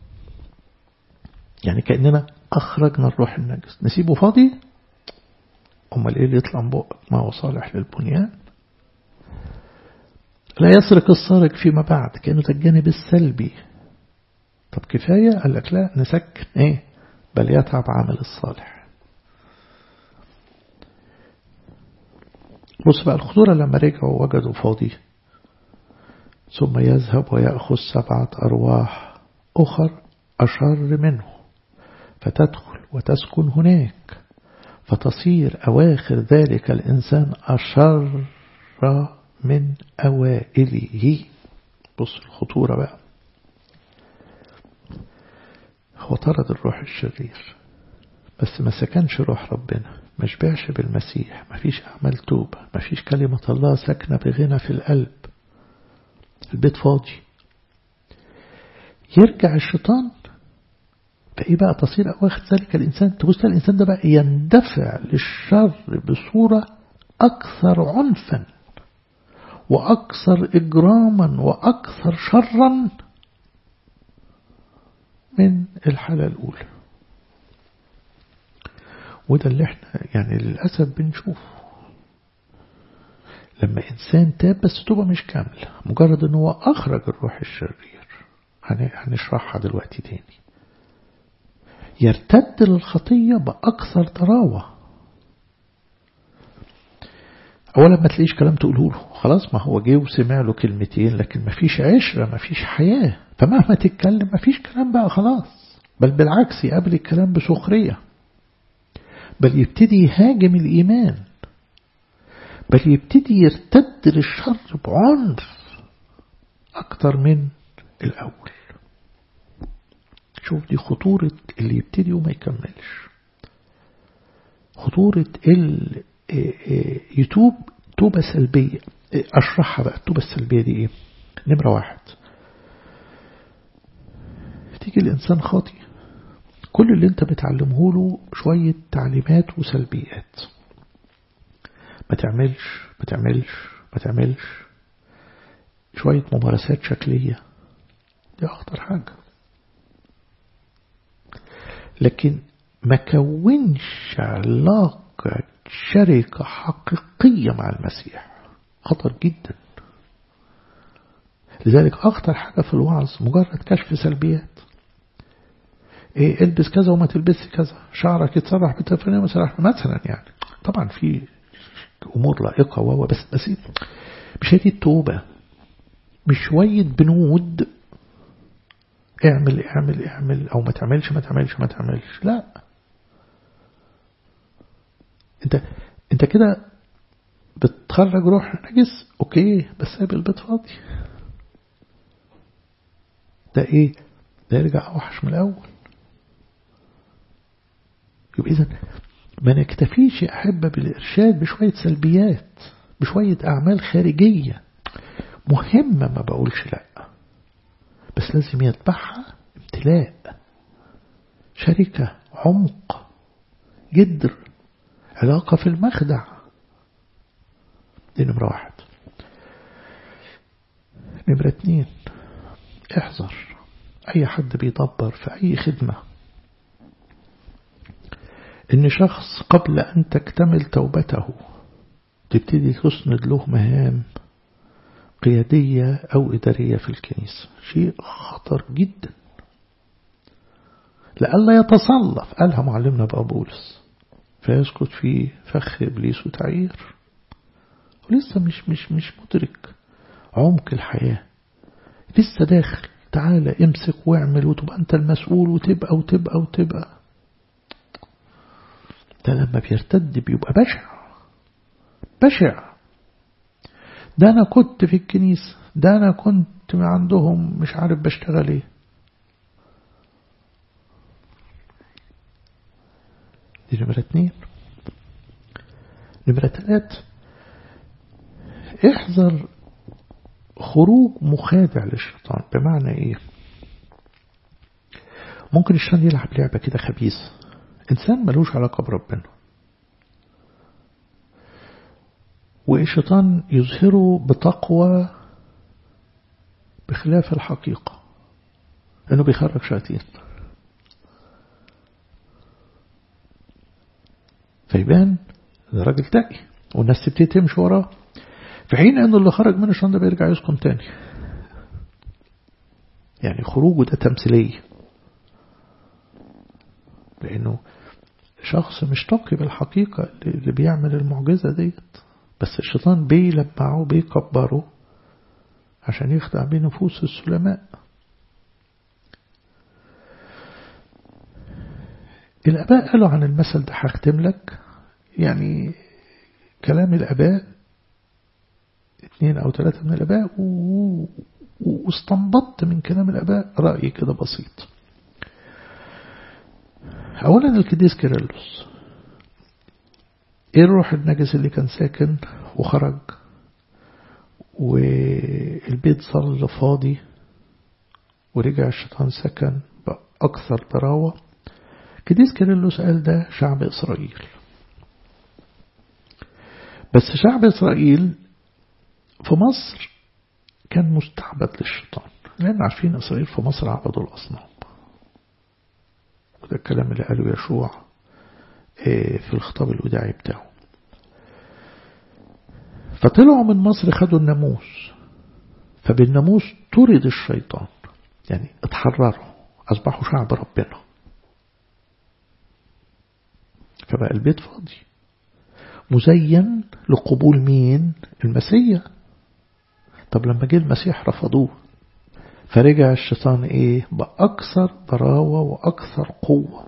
يعني كأننا أخرجنا الروح النجس نسيبه فاضي أمال إيه اللي يطلع من بقك ما هو صالح للبنيان لا يسرق السارق فيما بعد كأنه ده الجانب السلبي طب كفاية قال لك لا نسكن إيه بل يتعب عمل الصالح بص بقى الخطورة لما رجعوا وجدوا فاضي ثم يذهب ويأخذ سبعة أرواح أخر أشر منه فتدخل وتسكن هناك فتصير أواخر ذلك الإنسان أشر من أوائله بص الخطورة بقى هو طرد الروح الشرير بس ما سكنش روح ربنا ما شبعش بالمسيح ما فيش أعمال توبة ما فيش كلمة الله ساكنة بغنى في القلب البيت فاضي يرجع الشيطان فإيه بقى تصير أواخد ذلك الإنسان تبص الإنسان ده بقى يندفع للشر بصورة أكثر عنفا وأكثر إجراما وأكثر شرا من الحالة الأولى وده اللي احنا يعني للأسف بنشوفه لما إنسان تاب بس توبة مش كاملة مجرد أنه هو أخرج الروح الشرير هنشرحها دلوقتي تاني يرتد للخطية بأكثر طراوة أولا ما تلاقيش كلام تقوله له خلاص ما هو جه وسمع له كلمتين لكن ما فيش عشرة ما فيش حياة فمهما تتكلم ما فيش كلام بقى خلاص بل بالعكس يقابل الكلام بسخرية بل يبتدي يهاجم الإيمان بل يبتدي يرتد للشر بعنف أكتر من الأول شوف دي خطورة اللي يبتدي وما يكملش خطورة اللي يتوب توبة سلبية أشرحها بقى التوبة السلبية دي إيه نمرة واحد تيجي الإنسان خاطئ كل اللي انت بتعلمه له شوية تعليمات وسلبيات ما تعملش ما تعملش ما تعملش شوية ممارسات شكلية دي أخطر حاجة لكن ما كونش علاقة شركة حقيقية مع المسيح خطر جدا لذلك أخطر حاجة في الوعظ مجرد كشف سلبيات إيه البس كذا وما تلبسي كذا شعرك يتسرح بتفنية وسرح مثلا يعني طبعا في أمور لائقة وهو بس بس مش هذه التوبة مش شوية بنود اعمل اعمل اعمل او ما تعملش ما تعملش ما تعملش لا انت انت كده بتخرج روح نجس اوكي بس سايب البيت فاضي ده ايه ده يرجع اوحش من الاول يبقى اذا ما نكتفيش يا أحبة بالإرشاد بشوية سلبيات بشوية أعمال خارجية مهمة ما بقولش لا بس لازم يتبعها امتلاء شركة عمق جدر علاقة في المخدع دي نمرة واحد نمرة اتنين احذر أي حد بيدبر في أي خدمة إن شخص قبل أن تكتمل توبته تبتدي تسند له مهام قيادية أو إدارية في الكنيسة شيء خطر جدا لألا يتصلف قالها معلمنا بقى بولس فيسكت في فخ إبليس وتعير ولسه مش مش مش مدرك عمق الحياة لسه داخل تعالى امسك واعمل وتبقى أنت المسؤول وتبقى وتبقى وتبقى ده لما بيرتد بيبقى بشع بشع ده أنا كنت في الكنيسة ده أنا كنت عندهم مش عارف بشتغل ايه دي نمرة اتنين نمرة تلات احذر خروج مخادع للشيطان بمعنى ايه ممكن الشيطان يلعب لعبة كده خبيثة إنسان ملوش علاقة بربنا والشيطان يظهره بتقوى بخلاف الحقيقة لأنه بيخرج شياطين فيبان ده راجل تقي والناس تبتدي تمشي وراه في حين أنه اللي خرج من الشيطان ده بيرجع يسكن تاني يعني خروجه ده تمثيلية لأنه شخص مش تقي بالحقيقة اللي بيعمل المعجزة ديت بس الشيطان بيلمعه بيكبره عشان يخدع بيه نفوس السلماء الآباء قالوا عن المثل ده هختم لك يعني كلام الآباء اثنين أو ثلاثة من الآباء واستنبطت من كلام الآباء رأي كده بسيط أولا القديس كيرلس إيه الروح النجس اللي كان ساكن وخرج البيت ظل فاضي ورجع الشيطان سكن بأكثر ضراوة كديس كيرلس قال ده شعب إسرائيل بس شعب إسرائيل في مصر كان مستعبد للشيطان لأن عارفين إسرائيل في مصر عبدوا الأصنام وده الكلام اللي قاله يشوع في الخطاب الوداعي بتاعه فطلعوا من مصر خدوا الناموس فبالناموس طرد الشيطان يعني اتحرروا أصبحوا شعب ربنا فبقى البيت فاضي مزين لقبول مين المسيح طب لما جه المسيح رفضوه فرجع الشيطان ايه بأكثر ضراوة وأكثر قوة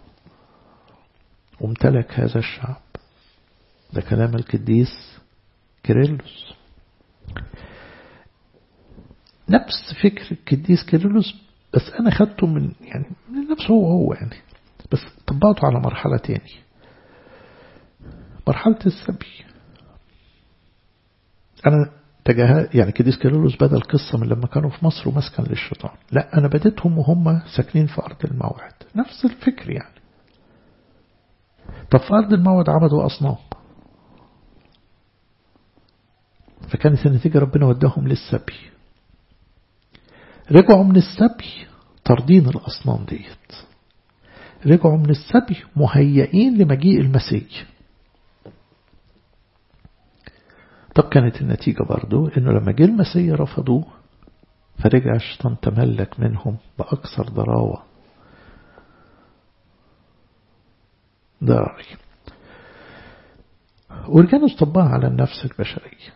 وامتلك هذا الشعب ده كلام القديس كيرلس نفس فكر القديس كيرلس بس أنا خدته من يعني من نفسه هو هو يعني بس طبقته على مرحلة تاني مرحلة السبي أنا تجاه يعني كديس كيرلس بدأ القصة من لما كانوا في مصر ومسكن للشيطان لا أنا بديتهم وهم ساكنين في أرض الموعد نفس الفكر يعني طب في أرض الموعد عبدوا أصنام فكانت النتيجة ربنا وداهم للسبي رجعوا من السبي طاردين الأصنام ديت رجعوا من السبي مهيئين لمجيء المسيح طب كانت النتيجة برضو انه لما جه المسيح رفضوه فرجع الشيطان تملك منهم بأكثر ضراوة ده رأي ورجعنا طبقها على النفس البشرية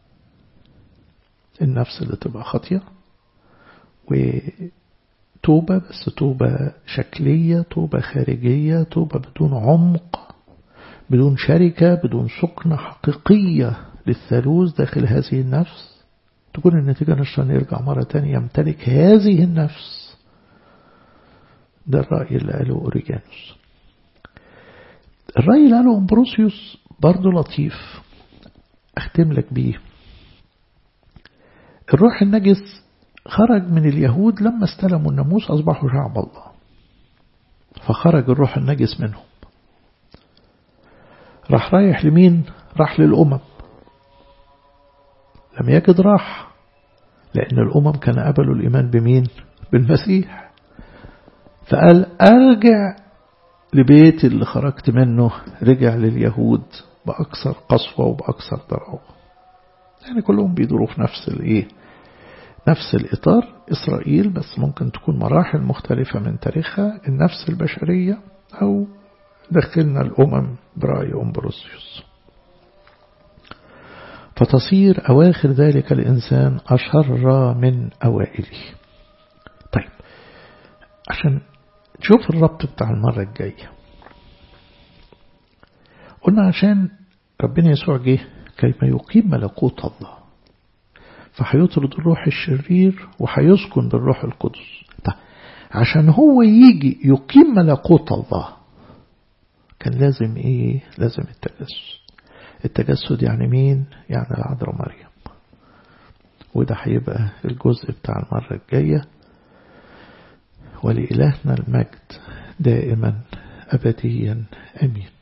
النفس اللي تبقى خاطية وتوبة بس توبة شكلية توبة خارجية توبة بدون عمق بدون شركة بدون سكنة حقيقية للثالوث داخل هذه النفس تكون النتيجة أن الشيطان يرجع مرة تانية يمتلك هذه النفس ده الرأي اللي قاله أوريجانوس الرأي اللي قاله أمبروسيوس برضه لطيف أختم لك بيه الروح النجس خرج من اليهود لما استلموا الناموس أصبحوا شعب الله فخرج الروح النجس منهم راح رايح لمين راح للأمم لم يجد راح لأن الأمم كان قبلوا الإيمان بمين بالمسيح فقال أرجع لبيت اللي خرجت منه رجع لليهود بأكثر قسوة وبأكثر ضراوة يعني كلهم بيدوروا في نفس الإيه نفس الإطار إسرائيل بس ممكن تكون مراحل مختلفة من تاريخها النفس البشرية أو دخلنا الأمم برأي أمبروسيوس فتصير أواخر ذلك الإنسان أشر من أوائله طيب عشان تشوف الربط بتاع المرة الجاية قلنا عشان ربنا يسوع جه كيما يقيم ملكوت الله فهيطرد الروح الشرير وهيسكن بالروح القدس طيب عشان هو يجي يقيم ملكوت الله كان لازم ايه لازم التجسد التجسد يعني مين يعني العذراء مريم وده هيبقى الجزء بتاع المرة الجاية ولإلهنا المجد دائما أبديا أمين